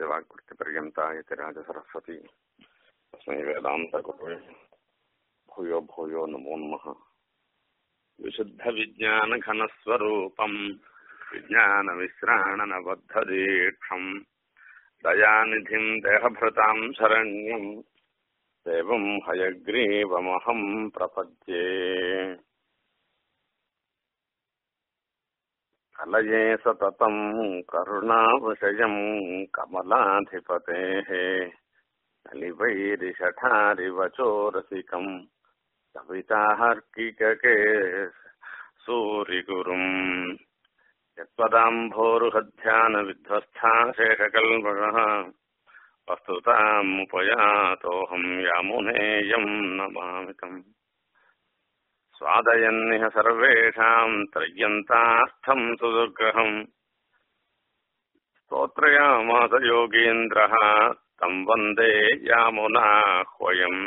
यस्य वाक्कृतिपर्यन्ता यति राजसरस्वती तस्मै वेदान्तगुरुवे भूयो भूयो नमो नमः विशुद्धविज्ञानघनस्वरूपम् विज्ञानविश्राणनबद्धदीक्षम् दयानिधिम् देहभृताम् शरण्यम् देवम् हयग्रीवमहम् प्रपद्ये कलये सततम् करुणाविषयम् कमलाधिपतेः कलिवैरिषठारिवचोरसिकम् कविताहर्किकके सूरिगुरुम् यत्पदाम्भोरुहध्यानविध्वस्था शेषकल्मषः वस्तुतामुपयातोऽहम् यामुनेयम् नमामितम् स्वादयन्निह सर्वेषाम् त्रय्यन्तास्थम् सुदुर्गहम् स्तोत्रयामास योगीन्द्रः तम् वन्दे यामुनाह्वयम्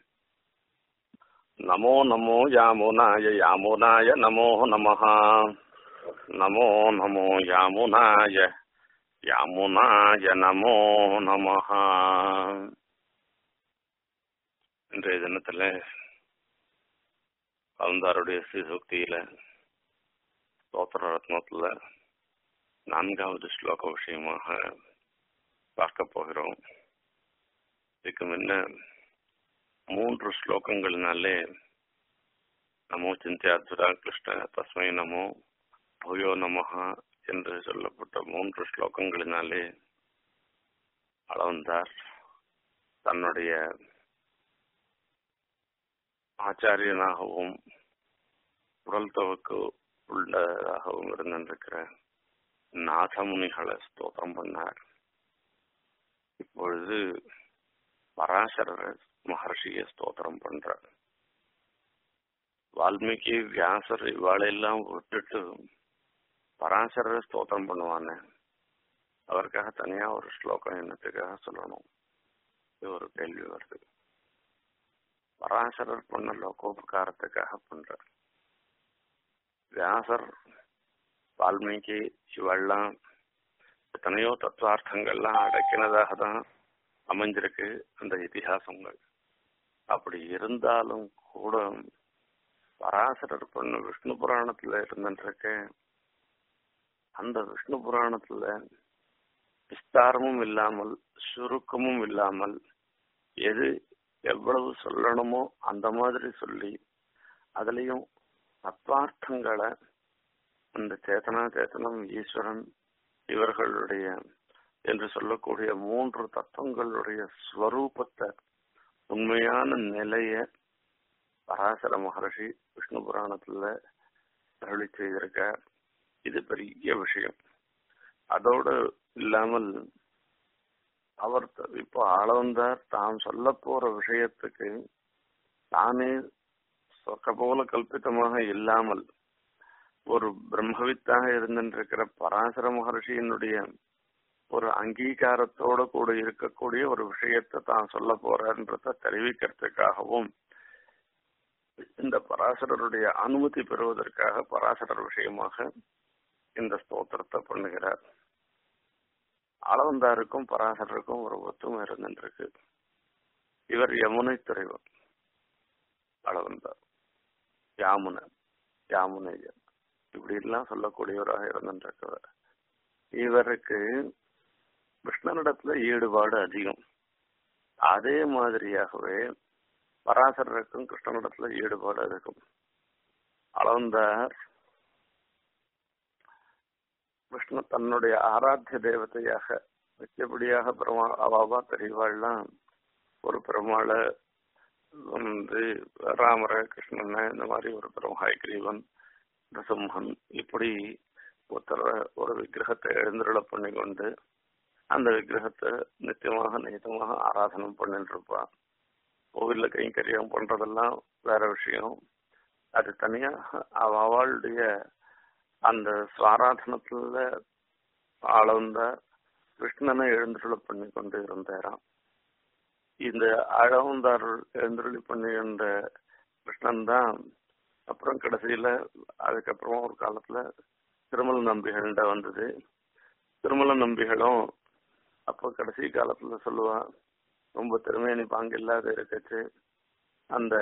नमो नमो यामुनाय यामुनाय नमो नमः नमो नमो यामुनाय யாமுனாய நமோ நமஹ இன்றைய தினத்துல கலந்தாருடைய ஸ்ரீசக்தியில ஸ்தோத்திர ரத்னத்துல நான்காவது ஸ்லோக விஷயமாக பார்க்க போகிறோம் இதுக்கு முன்ன மூன்று ஸ்லோகங்களினாலே நமோ சிந்தியாத்வரா கிருஷ்ண தஸ்மை நமோ பூயோ நமஹா என்று சொல்லப்பட்ட மூன்று ஸ்லோகங்களினாலே அளவந்தார் தன்னுடைய ஆச்சாரியனாகவும் உடல் துவக்கு உள்ளதாகவும் இருந்திருக்கிற நாதமுனிகளை ஸ்தோத்திரம் பண்ணார் இப்பொழுது பராசரர் மகர்ஷியை ஸ்தோத்திரம் பண்றார் வால்மீகி வியாசர் இவாளெல்லாம் விட்டுட்டு பராசரரை ஸ்தோத்திரம் பண்ணுவானே அவருக்காக தனியா ஒரு ஸ்லோகம் என்னத்துக்காக சொல்லணும் இது ஒரு கேள்வி வருது பராசரர் பண்ண லோகோபகாரத்துக்காக பண்றார் வியாசர் வால்மீகி இவெல்லாம் எத்தனையோ தத்துவார்த்தங்கள்லாம் அடக்கினதாக தான் அமைஞ்சிருக்கு அந்த இதிகாசங்கள் அப்படி இருந்தாலும் கூட பராசரர் பண்ண விஷ்ணு புராணத்துல இருந்துருக்கேன் அந்த விஷ்ணு புராணத்துல விஸ்தாரமும் இல்லாமல் சுருக்கமும் இல்லாமல் எது எவ்வளவு சொல்லணுமோ அந்த மாதிரி சொல்லி அதுலயும் தத்வார்த்தங்களை அந்த சேத்தனா சேத்தனம் ஈஸ்வரன் இவர்களுடைய என்று சொல்லக்கூடிய மூன்று தத்துவங்களுடைய ஸ்வரூபத்தை உண்மையான நிலைய பராசர மகர்ஷி விஷ்ணு புராணத்துல அருளி செய்திருக்கார் இது பெரிய விஷயம் அதோடு இல்லாமல் அவர் இப்போ ஆளவந்தார் தாம் சொல்ல போற விஷயத்துக்கு தானே சொக்க போல கல்பித்தமாக இல்லாமல் ஒரு பிரம்மவித்தாக இருந்திருக்கிற பராசர மகர்ஷியினுடைய ஒரு அங்கீகாரத்தோட கூட இருக்கக்கூடிய ஒரு விஷயத்தை தான் சொல்ல போறன்றத தெரிவிக்கிறதுக்காகவும் இந்த பராசரருடைய அனுமதி பெறுவதற்காக பராசரர் விஷயமாக இந்த ஸ்தோத்திரத்தை பண்ணுகிறார் அளவந்தாருக்கும் பராசரருக்கும் ஒரு ஒத்துமை இருந்துருக்கு இவர் யமுனை துறைவர் அளவந்தார் யாமுன யாமுனையர் இப்படி எல்லாம் சொல்லக்கூடியவராக இருந்துருக்கிறவர் இவருக்கு கிருஷ்ணனிடத்துல ஈடுபாடு அதிகம் அதே மாதிரியாகவே பராசரருக்கும் கிருஷ்ணனிடத்துல ஈடுபாடு இருக்கும் அளவந்தார் விஷ்ணு தன்னுடைய ஆராத்திய தேவதையாக நிச்சயப்படியாக பெருமா அவாவா பெரியவாள்லாம் ஒரு பெருமாளை வந்து ராமர கிருஷ்ணன் இந்த மாதிரி ஒரு பெரும் ஹைகிரீவன் நரசிம்மன் இப்படி ஒருத்தர ஒரு விக்கிரகத்தை எழுந்துருள பண்ணி கொண்டு அந்த விக்கிரகத்தை நித்தியமாக நியத்தமாக ஆராதனம் பண்ணிட்டு இருப்பான் கோவில்ல கைங்கரியம் பண்றதெல்லாம் வேற விஷயம் அது தனியாக அவளுடைய அந்த சுவாராதனத்துல ஆளவந்த கிருஷ்ணனை எழுந்துருள பண்ணி கொண்டு இருந்தாராம் இந்த ஆழவந்தார் எழுந்துருளி பண்ணி இருந்த கிருஷ்ணன் தான் அப்புறம் கடைசியில அதுக்கப்புறமா ஒரு காலத்துல திருமல் நம்பிகள்கிட்ட வந்தது திருமல நம்பிகளும் அப்ப அப்ப கடைசி காலத்துல சொல்லுவான் ரொம்ப திறமையான பாங்கு இல்லாத இருக்கச்சு அந்த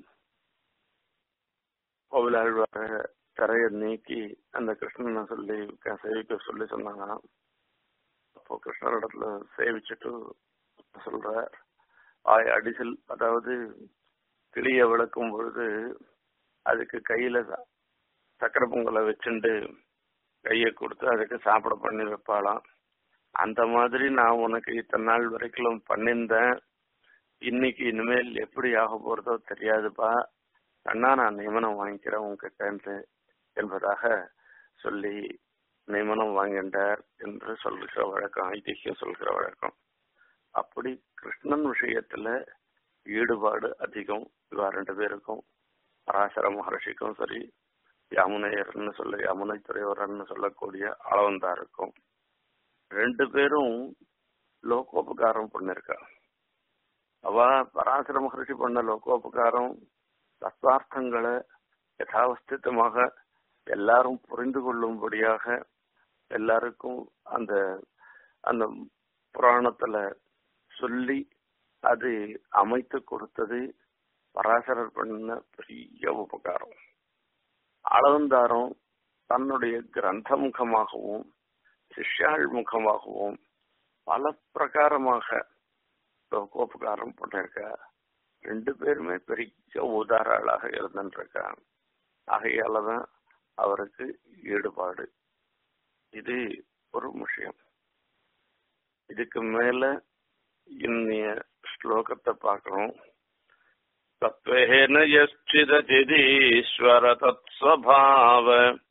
கோவிலாழ்வார கரையை நீக்கி அந்த கிருஷ்ணனை சொல்லி க- சேவிக்க சொல்லி சொன்னாங்க அப்போ கிருஷ்ணரிடத்துல சேவிச்சுட்டு சொல்ற ஆய் அடிசல் அதாவது கிளிய விளக்கும் பொழுது அதுக்கு கையில ச- சக்கரை பொங்கலை வச்சுண்டு கையை கொடுத்து அதுக்கு சாப்பிட பண்ணி வைப்பாளாம் அந்த மாதிரி நான் உனக்கு இத்தனை நாள் வரைக்கும் பண்ணியிருந்தேன் இன்னைக்கு இனிமேல் எப்படி ஆக போறதோ தெரியாதுப்பா அண்ணா நான் நியமனம் வாங்கிக்கிறேன் உங்ககிட்ட என்பதாக சொல்லி நியமனம் வாங்கின்றார் என்று சொல்கிற வழக்கம் ஐதிஹ்யம் சொல்கிற வழக்கம் அப்படி கிருஷ்ணன் விஷயத்துல ஈடுபாடு அதிகம் இவா ரெண்டு பேருக்கும் பராசர மகர்ஷிக்கும் சரி யமுனையர்னு சொல்ல யமுனை துறைவரன்னு சொல்லக்கூடிய அளவந்தாருக்கும் ரெண்டு பேரும் லோகோபகாரம் பண்ணிருக்கா அவ பராசர மகர்ஷி பண்ண லோகோபகாரம் தத்வார்த்தங்களை யதாவஸ்திதமாக எல்லாரும் புரிந்து கொள்ளும்படியாக எல்லாருக்கும் அந்த அந்த புராணத்துல சொல்லி அது அமைத்து கொடுத்தது பராசரர் பண்ண பெரிய உபகாரம் அளவந்தாரம் தன்னுடைய கிரந்த முகமாகவும் சிஷ்யாள் முகமாகவும் பல பிரகாரமாக லோகோபகாரம் பண்ணிருக்க ரெண்டு பேருமே பெரிய உதாராளாக இருந்துருக்கா ஆகையாலதான் அவருக்கு ஈடுபாடு இது ஒரு விஷயம் இதுக்கு மேல இன்னைய ஸ்லோகத்தை பார்க்கணும் தத்வேன யச்சிதீஸ்வர தத்ஸ்வபாவ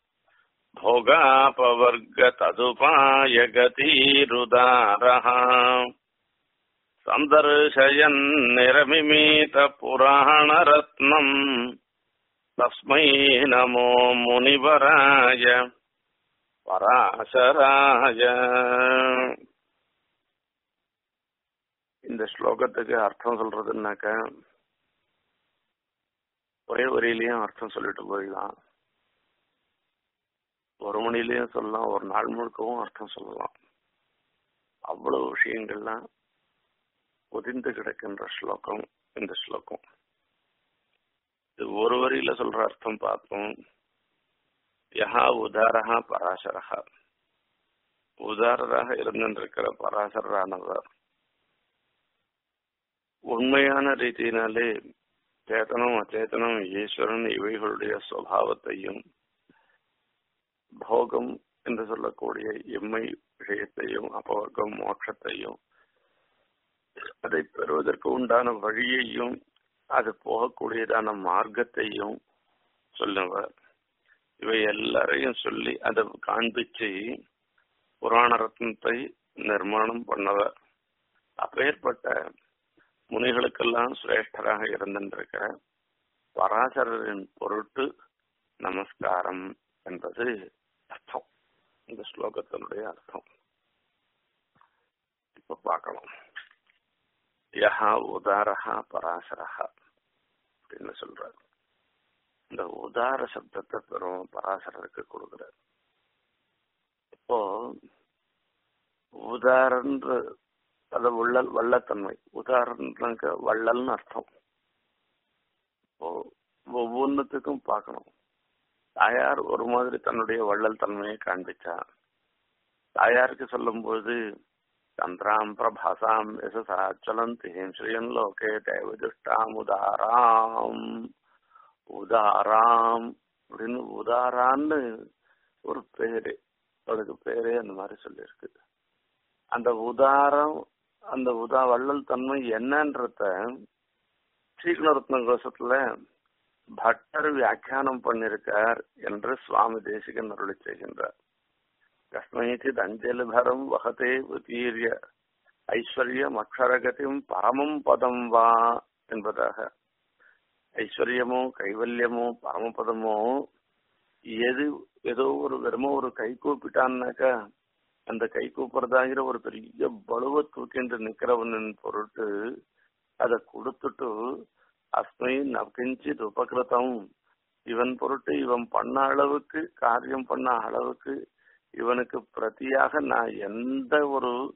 भोगापवर्ग तदुपाय गतिरुदारः सन्दर्शयन्निरमिमीतपुराणरत्नम् तस्मै नमो मुनिवराय பராசராய இந்த ஸ்லோகத்துக்கு அர்த்தம் சொல்றதுன்னாக்க ஒரே வரியிலையும் அர்த்தம் சொல்லிட்டு போயிடலாம் ஒரு மணிலையும் சொல்லலாம் ஒரு நாள் முழுக்கவும் அர்த்தம் சொல்லலாம் அவ்வளவு விஷயங்கள்லாம் ஒதிந்து கிடக்கின்ற ஸ்லோகம் இந்த ஸ்லோகம் இது ஒரு வரியில சொல்ற அர்த்தம் பார்த்தோம் யஹா உதாரஹா பராசரஹா உதாரராக இருந்திருக்கிற பராசரரானவர் உண்மையான ரீதியினாலே சேத்தனம் அச்சேதனம் ஈஸ்வரன் இவைகளுடைய சுவாவத்தையும் போகம் என்று சொல்லக்கூடிய எம்மை விஷயத்தையும் அபவர்க்கம் மோட்சத்தையும் அதை பெறுவதற்கு உண்டான வழியையும் அது போகக்கூடியதான மார்க்கத்தையும் சொல்லுவர் இவை எல்லாரையும் சொல்லி அதை காண்பிச்சு புராண ரத்னத்தை நிர்மாணம் பண்ணவர் அப்பேற்பட்ட முனிகளுக்கெல்லாம் சிரேஷ்டராக இருந்திருக்கிற பராசரரின் பொருட்டு நமஸ்காரம் என்பது அர்த்தம் இந்த ஸ்லோகத்தினுடைய அர்த்தம் இப்ப பார்க்கலாம் யஹா உதாரஹா பராசரஹா அப்படின்னு சொல்றாரு இந்த உதார சப்தத்தை பெரும் பராசரருக்கு கொடுக்கிறார் இப்போ உதாரன்ற அது உள்ளல் வள்ளத்தன்மை உதாரணங்க வள்ளல்னு அர்த்தம் இப்போ ஒவ்வொன்றுத்துக்கும் பார்க்கணும் தாயார் ஒரு மாதிரி தன்னுடைய வள்ளல் தன்மையை காண்பிச்சா தாயாருக்கு சொல்லும்போது சந்திராம் பிரபாசாம் யசசாச்சலந்தீம் ஸ்ரீயன் லோகே தேவதுஷ்டாம் உதாராம் உதாராம் அப்படின்னு உதாரான்னு ஒரு பேரு அவளுக்கு பேரே அந்த மாதிரி சொல்லியிருக்கு அந்த உதாரம் அந்த உதா வள்ளல் தன்மை என்னன்றத ஸ்ரீகுணரத்ன கோஷத்துல பட்டர் வியாக்கியானம் பண்ணிருக்கார் என்று சுவாமி தேசிகன் அருளி செய்கின்றார் கஸ்மைச்சித் அஞ்சலிபரம் வகதே உதீரிய ஐஸ்வர்யம் அக்ஷரகதியும் பரமம் பதம் வா என்பதாக ஐஸ்வர்யமோ கைவல்யமோ பரமபதமோ எது ஏதோ ஒரு வெறுமோ ஒரு கை கூப்பிட்டான்னாக்கா அந்த கை கூப்பிடுறதாகிற ஒரு பெரிய பலுவ தூக்கின்று நிக்கிறவனின் பொருட்டு அதை கொடுத்துட்டு அஸ்மை நகிஞ்சித் உபகிருதம் இவன் பொருட்டு இவன் பண்ண அளவுக்கு காரியம் பண்ண அளவுக்கு இவனுக்கு பிரதியாக நான் எந்த ஒரு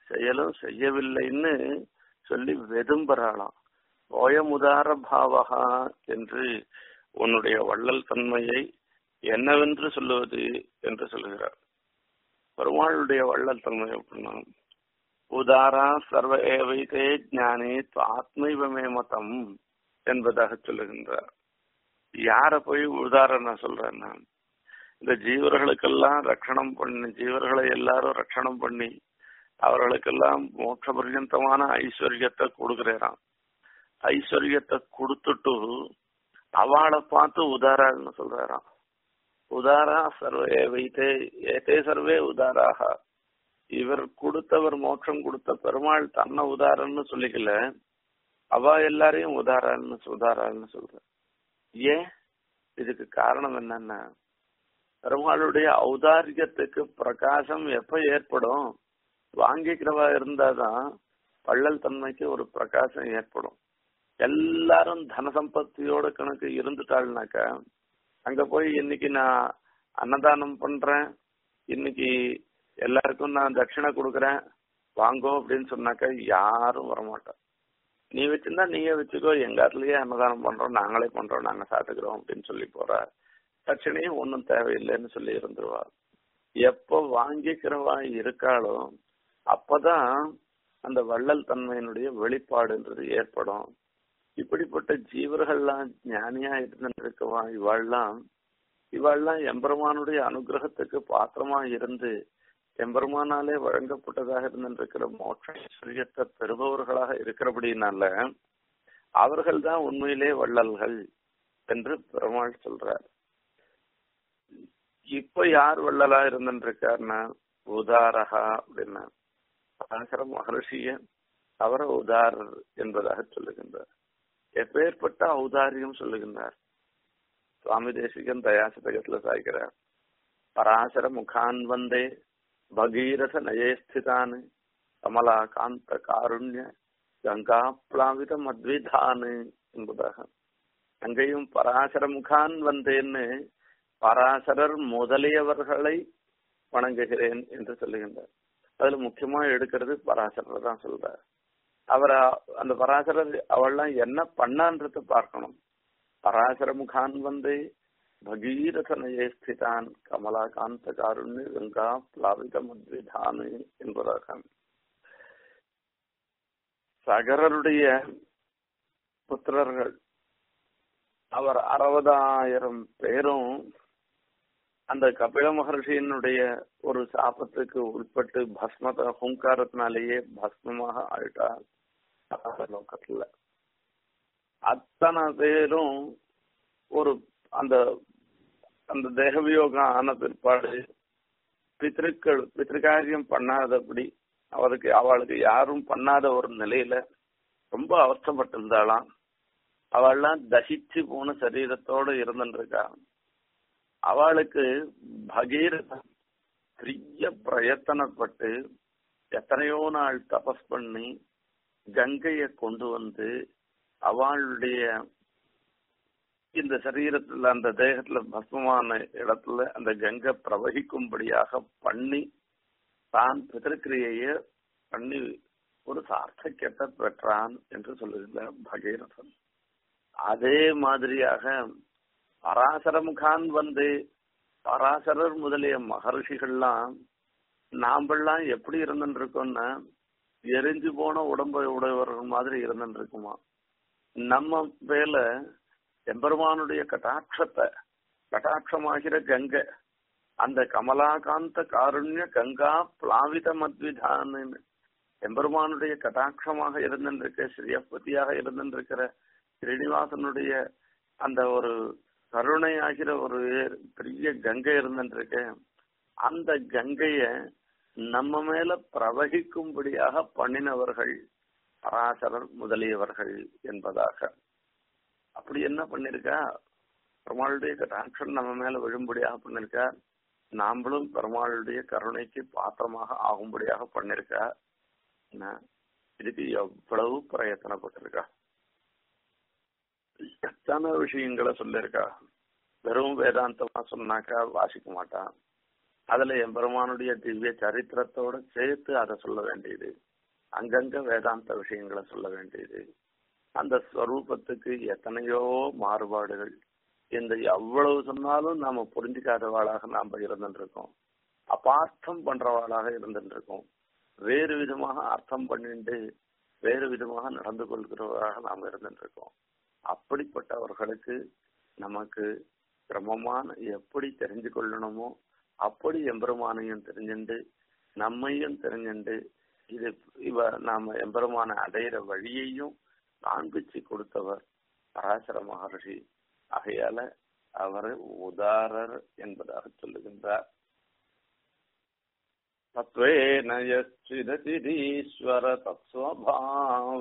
செயலும் செய்யவில்லைன்னு சொல்லி வெதும்புறாளாம் ஓயமுதார பாவகா என்று உன்னுடைய வள்ளல் தன்மையை என்னவென்று சொல்லுவது என்று சொல்லுகிறார் பெருமாளுடைய வள்ளல் தன்மை அப்படின்னா உதாரா சர்வ ஏவைத்தே ஞானி ஆத்மைவமே மதம் என்பதாக சொல்லுகின்றார் யார போய் உதாரணம் சொல்றேன் நான் இந்த ஜீவர்களுக்கெல்லாம் ரட்சணம் பண்ணி ஜீவர்களை எல்லாரும் ரட்சணம் பண்ணி அவர்களுக்கெல்லாம் மோட்ச பர்யந்தமான ஐஸ்வர்யத்தை கொடுக்குறாராம் ஐஸ்வர்யத்தை கொடுத்துட்டு அவளை பார்த்து உதாரான்னு சொல்றாராம் உதாரா சர்வே வைத்தே ஏதே சர்வே உதாராக இவர் கொடுத்தவர் மோட்சம் கொடுத்த பெருமாள் தன்னை உதாரன்னு சொல்லிக்கல அவ எல்லாரையும் உதாரான்னு உதாரான்னு சொல்ற ஏன் இதுக்கு காரணம் என்னன்னா பெருமாளுடைய ஔதாரியத்துக்கு பிரகாசம் எப்ப ஏற்படும் வாங்கிக்கிறவா இருந்தாதான் பள்ளல் தன்மைக்கு ஒரு பிரகாசம் ஏற்படும் எல்லாரும் தன சம்பத்தியோட கணக்கு இருந்துட்டாள்னாக்கா அங்க போய் இன்னைக்கு நான் அன்னதானம் பண்றேன் இன்னைக்கு எல்லாருக்கும் நான் தட்சிணை கொடுக்குறேன் வாங்கோ அப்படின்னு சொன்னாக்கா யாரும் வரமாட்டோம் நீ வச்சிருந்தா நீயே வச்சுக்கோ எங்க இடத்துலயே அன்னதானம் பண்றோம் நாங்களே பண்றோம் நாங்க சாப்பிட்டுக்கிறோம் அப்படின்னு சொல்லி போற தட்சணையும் ஒன்றும் தேவையில்லைன்னு சொல்லி இருந்துருவா எப்போ வாங்கிக்கிறவா இருக்காளோ அப்பதான் அந்த வள்ளல் தன்மையினுடைய வெளிப்பாடுன்றது ஏற்படும் இப்படிப்பட்ட ஜீவர்கள்லாம் ஞானியா இருந்துருக்கவா இவாள்லாம் இவாள்லாம் எம்பெருமானுடைய அனுகிரகத்துக்கு பாத்திரமா இருந்து எம்பெருமானாலே வழங்கப்பட்டதாக இருந்திருக்கிற மோட்ச ஐஸ்வர்யத்தை பெறுபவர்களாக இருக்கிறபடினால அவர்கள் தான் உண்மையிலே வள்ளல்கள் என்று பெருமாள் சொல்றார் இப்ப யார் வள்ளலா இருந்துருக்காருன்னா உதாரகா அப்படின்னா பராசர மகர்ஷிய அவரை உதாரர் என்பதாக சொல்லுகின்றார் எப்பேற்பட்ட ஔதாரியம் சொல்லுகின்றார் சுவாமி தேசிகன் தயாசதகத்துல சாய்க்கிறார் பராசர முகான் வந்தே பகீரத நயே ஸ்திதான் கமலா காந்த காருண்ய கங்கா பிளாவிதம் அத்விதான் என்பதாக அங்கேயும் பராசர முகான் வந்தேன்னு பராசரர் முதலியவர்களை வணங்குகிறேன் என்று சொல்லுகின்றார் அதுல முக்கியமா எடுக்கிறது பராசரர் தான் சொல்றார் அவர் அந்த பராசரர் அவள்லாம் என்ன பண்ணான்றத பார்க்கணும் பராசர முகான் வந்து பகீரத நயே ஸ்திதான் கமலாகாந்த காருண்ய கங்கா பிளாவித மத்விதான் என்பதாக சகரருடைய புத்திரர்கள் அவர் அறுபதாயிரம் பேரும் அந்த கபில மகர்ஷியினுடைய ஒரு சாபத்துக்கு உட்பட்டு பஸ்மத ஹுங்காரத்தினாலேயே பஸ்மமாக ஆயிட்டார் லோகத்துல அத்தனை பேரும் ஒரு அந்த அந்த தேகவியோகம் ஆன பிற்பாடு பித்திருக்கள் பித்திருக்காரியம் பண்ணாதபடி அவருக்கு அவளுக்கு யாரும் பண்ணாத ஒரு நிலையில ரொம்ப அவஸ்தப்பட்டிருந்தாளாம் அவள்லாம் தசிச்சு போன சரீரத்தோட இருந்துருக்கா அவளுக்கு பகீரதன் பெரிய பிரயத்தனப்பட்டு எத்தனையோ நாள் தபஸ் பண்ணி கங்கைய கொண்டு வந்து அவளுடைய இந்த சரீரத்துல அந்த தேகத்துல பஸ்மமான இடத்துல அந்த கங்கை பிரவகிக்கும்படியாக பண்ணி தான் பிதற்கிரியைய பண்ணி ஒரு சார்த்தக்கியத்தை பெற்றான் என்று சொல்லுகின்ற பகீரதன் அதே மாதிரியாக பராசரமுகான் வந்து பராசரர் முதலிய மகர்ஷிகள்லாம் நாம்பெல்லாம் எப்படி இருந்துருக்கோம்னா எரிஞ்சு போன உடம்பை உடையவர்கள் மாதிரி இருந்துருக்குமா நம்ம மேல எம்பெருமானுடைய கட்டாட்சத்தை கட்டாட்சமாகிற கங்கை அந்த கமலாகாந்த காருண்ய கங்கா பிளாவித மத்விதான் எம்பெருமானுடைய கட்டாட்சமாக இருந்திருக்க ஸ்ரீயப்பதியாக இருந்திருக்கிற ஸ்ரீனிவாசனுடைய அந்த ஒரு கருணையாகிற ஒரு பெரிய கங்கை இருந்துருக்கு அந்த கங்கைய நம்ம மேல பிரவகிக்கும்படியாக பண்ணினவர்கள் பராசரர் முதலியவர்கள் என்பதாக அப்படி என்ன பண்ணிருக்கா பெருமாளுடைய கட்டாட்சம் நம்ம மேல விழும்படியாக பண்ணிருக்கா நாமளும் பெருமாளுடைய கருணைக்கு பாத்திரமாக ஆகும்படியாக பண்ணிருக்கா இதுக்கு எவ்வளவு பிரயத்தனப்பட்டிருக்கா எத்தனை விஷயங்களை சொல்லிருக்கா வெறும் வேதாந்தமா சொன்னாக்கா வாசிக்க மாட்டான் அதுல எம்பெருமானுடைய திவ்ய சரித்திரத்தோட சேர்த்து அதை சொல்ல வேண்டியது அங்கங்க வேதாந்த விஷயங்களை சொல்ல வேண்டியது அந்த ஸ்வரூபத்துக்கு எத்தனையோ மாறுபாடுகள் இந்த எவ்வளவு சொன்னாலும் நாம புரிஞ்சுக்காதவாளாக நாம இருந்துட்டு இருக்கோம் அபார்த்தம் பண்றவாளாக இருந்துட்டு இருக்கோம் வேறு விதமாக அர்த்தம் பண்ணிட்டு வேறு விதமாக நடந்து கொள்கிறவராக நாம் இருந்துட்டு இருக்கோம் அப்படிப்பட்டவர்களுக்கு நமக்கு கிரமமான எப்படி தெரிஞ்சு கொள்ளணுமோ அப்படி எம்பெருமானையும் தெரிஞ்சுண்டு நம்மையும் தெரிஞ்சுண்டு இது இவ நாம எம்பெருமான அடையிற வழியையும் காண்பிச்சு கொடுத்தவர் பராசர மகர்ஷி ஆகையால அவர் உதாரர் என்பதாக சொல்லுகின்றார் தத்வேன யச்சிதீஸ்வர தத்ஸ்வபாவ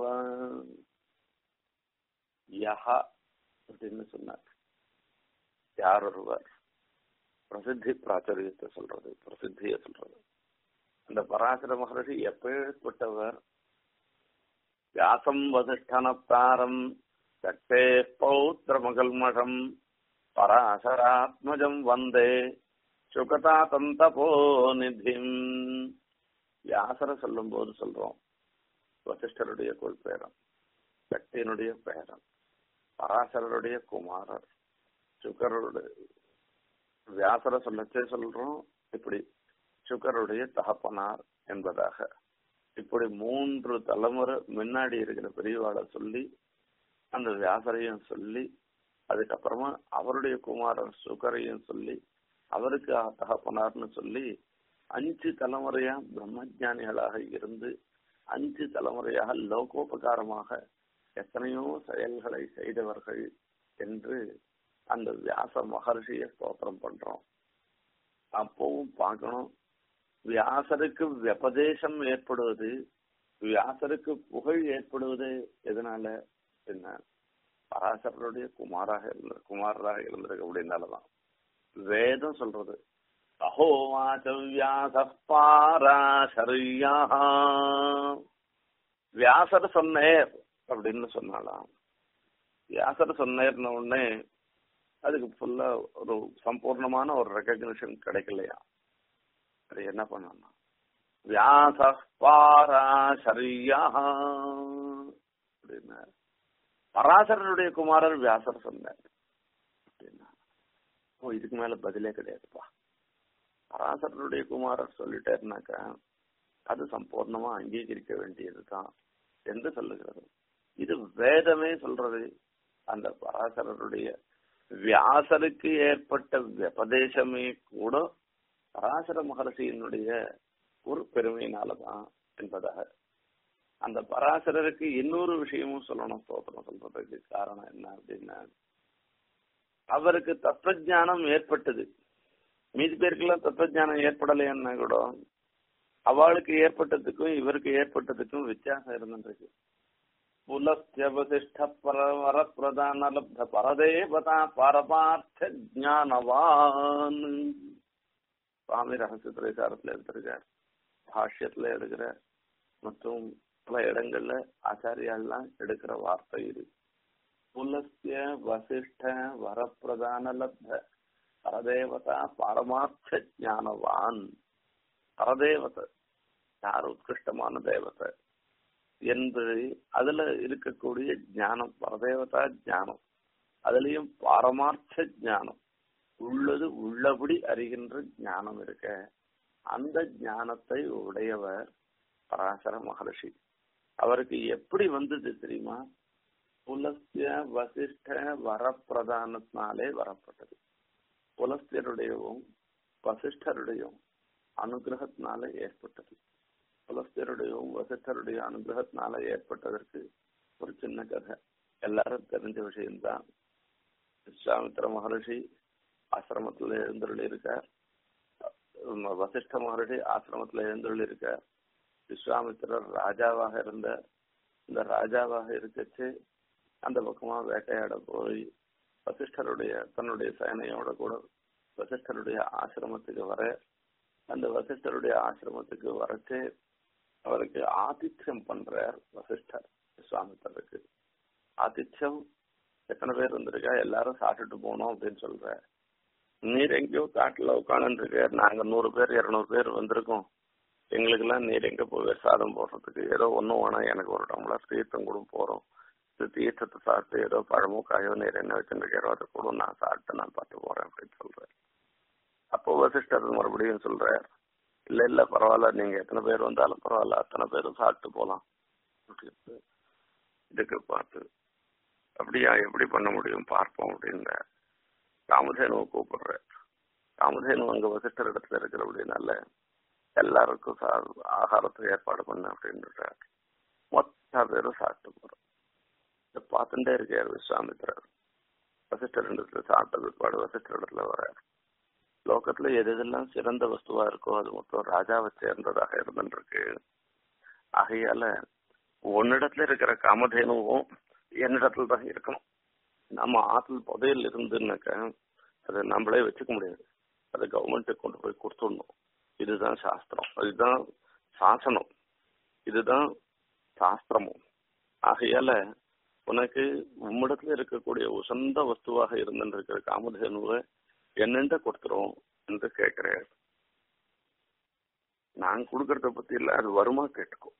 யஹ அப்படின்னு சொன்னார் யார் ஒருவர் பிரசித்தி பிராச்சுரியத்தை சொல்றது பிரசித்திய சொல்றது அந்த பராசர மகர்ஷி எப்பேற்பட்டவர் வியாசம் வசிஷ்டனத்தாரம் சக்தே பௌத்திரமகல்மஷம் பராசராத்மஜம் வந்தே சுகதா தந்தபோ நிதிம் வியாசர சொல்லும் போது சொல்றோம் வசிஷ்டருடைய குல் பேரன் சக்தியினுடைய பேரன் பராசரருடைய குமாரர் சுகருடைய வியாசர சொல்லச்சே சொல்றோம் இப்படி சுகருடைய தகப்பனார் என்பதாக இப்படி மூன்று தலைமுறை முன்னாடி இருக்கிற பெரியவாளை சொல்லி அந்த வியாசரையும் சொல்லி அதுக்கப்புறமா அவருடைய குமாரர் சுகரையும் சொல்லி அவருக்கு தகப்பனார்னு சொல்லி அஞ்சு தலைமுறையா பிரம்மஜானிகளாக இருந்து அஞ்சு தலைமுறையாக லோகோபகாரமாக எத்தனையோ செயல்களை செய்தவர்கள் என்று அந்த வியாச மகர்ஷிய ஸ்தோத்திரம் பண்றோம் அப்பவும் பார்க்கணும் வியாசருக்கு வெபதேசம் ஏற்படுவது வியாசருக்கு புகழ் ஏற்படுவது எதனால என்ன பராசரருடைய குமாராக இருந்த குமாரராக இருந்திருக்கு அப்படின்னாலதான் வேதம் சொல்றது அஹோவாச்ச வியாச பாராசரியா வியாசர் சொன்னேர் அப்படின்னு சொன்னாலாம் வியாசர் சொன்னேர்ன உடனே அதுக்கு ஃபுல்லா ஒரு சம்பூர்ணமான ஒரு ரெக்கக்னிஷன் கிடைக்கலையா அது என்ன பண்ணணும் வியாச பாராசரியா அப்படின்னா பராசரனுடைய குமாரர் வியாசர் சொன்னார் அப்படின்னா ஓ இதுக்கு மேல பதிலே கிடையாதுப்பா பராசரனுடைய குமாரர் சொல்லிட்டேருனாக்கா அது சம்பூர்ணமா அங்கீகரிக்க வேண்டியதுதான் என்று சொல்லுகிறது இது வேதமே சொல்றது அந்த பராசரருடைய வியாசருக்கு ஏற்பட்ட வெபதேசமே கூட பராசர மகர்ஷியினுடைய ஒரு பெருமையினாலதான் என்பதாக அந்த பராசரருக்கு இன்னொரு விஷயமும் சொல்லணும் ஸ்தோத்திரம் சொல்றதுக்கு காரணம் என்ன அப்படின்னா அவருக்கு தத்துவஜானம் ஏற்பட்டது மீதி பேருக்கெல்லாம் தத்துவஜானம் ஏற்படலைன்னா கூட அவளுக்கு ஏற்பட்டதுக்கும் இவருக்கு ஏற்பட்டதுக்கும் வித்தியாசம் இருந்துருக்கு புலஸ்தியவசிஷ்ட பரவர பிரதான லப்த பரதேவதா பரமார்த்த ஜானவான் சுவாமி ரகசிய திரைசாரத்துல எடுத்திருக்கார் பாஷ்யத்துல எடுக்கிற மற்றும் பல இடங்கள்ல ஆச்சாரியாலாம் எடுக்கிற வார்த்தை இது புலஸ்திய வசிஷ்ட வரப்பிரதான லப்த பரதேவதா பரமார்த்த ஜானவான் பரதேவதை யார் உத்கிருஷ்டமான தேவதை என்பது அதுல இருக்கக்கூடிய ஞானம் பரதேவதா ஞானம் அதுலயும் பாரமார்த்த ஞானம் உள்ளது உள்ளபடி அறிகின்ற ஞானம் இருக்க அந்த ஞானத்தை உடையவர் பராசர மகர்ஷி அவருக்கு எப்படி வந்தது தெரியுமா புலஸ்திய வசிஷ்ட வரப்பிரதானத்தினாலே வரப்பட்டது புலஸ்தியருடையவும் வசிஷ்டருடையும் அனுகிரகத்தினால ஏற்பட்டது புலஸ்தியருடையவும் வசிஷ்டருடைய அனுகிரகத்தினால ஏற்பட்டதற்கு ஒரு சின்ன கதை எல்லாரும் தெரிஞ்ச விஷயம்தான் விஸ்வாமித்திர மகர்ஷி ஆசிரமத்துல எழுந்தருள் இருக்கார் வசிஷ்ட மகர்ஷி ஆசிரமத்துல எழுந்தருள் இருக்கார் விஸ்வாமித்திரர் ராஜாவாக இருந்த இந்த ராஜாவாக இருக்கச்சு அந்த பக்கமா வேட்டையாட போய் வசிஷ்டருடைய தன்னுடைய சேனையோட கூட வசிஷ்டருடைய ஆசிரமத்துக்கு வர அந்த வசிஷ்டருடைய ஆசிரமத்துக்கு வரச்சு அவருக்கு ஆதித்யம் பண்றார் வசிஷ்டர் விஸ்வாமித்தருக்கு ஆதித்யம் எத்தனை பேர் வந்திருக்கா எல்லாரும் சாப்பிட்டுட்டு போனோம் அப்படின்னு சொல்ற நீர் எங்கேயோ காட்டுல உட்காந்துருக்க நாங்க நூறு பேர் இருநூறு பேர் வந்திருக்கோம் எங்களுக்கெல்லாம் நீர் எங்க போய் சாதம் போடுறதுக்கு ஏதோ ஒன்றும் வேணாம் எனக்கு ஒரு டம்ளர் தீர்த்தம் கூட போறோம் இந்த தீர்த்தத்தை சாப்பிட்டு ஏதோ பழமோ காயோ நீர் என்ன வச்சுருக்கிறோ அதை கூட நான் சாப்பிட்டு நான் பார்த்து போறேன் அப்படின்னு சொல்றேன் அப்போ வசிஷ்டர் மறுபடியும் சொல்றார் இல்ல இல்ல பரவாயில்ல நீங்க எத்தனை பேர் வந்தாலும் பரவாயில்ல அத்தனை பேரும் சாப்பிட்டு போலாம் அப்படின்னு இதுக்கு பார்த்து அப்படியா எப்படி பண்ண முடியும் பார்ப்போம் அப்படின்ற காமதேனுவை கூப்பிடுற காமதேனு அங்க வசிஷ்டர் இடத்துல இருக்கிற அப்படின்னால எல்லாருக்கும் சா ஆகாரத்தை ஏற்பாடு பண்ண அப்படின்றார் மொத்த பேரும் சாப்பிட்டு போறோம் இதை பார்த்துட்டே இருக்கார் விஸ்வாமித்திரர் வசிஷ்டர் இடத்துல சாப்பிட்ட பிற்பாடு வசிஷ்டர் இடத்துல வர்றார் லோகத்துல எது எதெல்லாம் சிறந்த வஸ்துவா இருக்கோ அது மொத்தம் ராஜாவை சேர்ந்ததாக இருந்துருக்கு ஆகையால உன்னிடத்துல இருக்கிற காமதேனுவும் என்னிடத்துல தான் இருக்கணும் நம்ம ஆற்றல் புதையல் இருந்துன்னாக்க அதை நம்மளே வச்சுக்க முடியாது அதை கவர்மெண்ட்டுக்கு கொண்டு போய் கொடுத்துடணும் இதுதான் சாஸ்திரம் அதுதான் சாசனம் இதுதான் சாஸ்திரமும் ஆகையால உனக்கு உம்மிடத்துல இருக்கக்கூடிய உசந்த வஸ்துவாக இருந்துருக்கிற காமதேனுவை என்னென்ன கொடுத்துரும் என்று கேட்கிறேன் நான் கொடுக்கறத பத்தி இல்ல அது வருமா கேட்டுக்கும்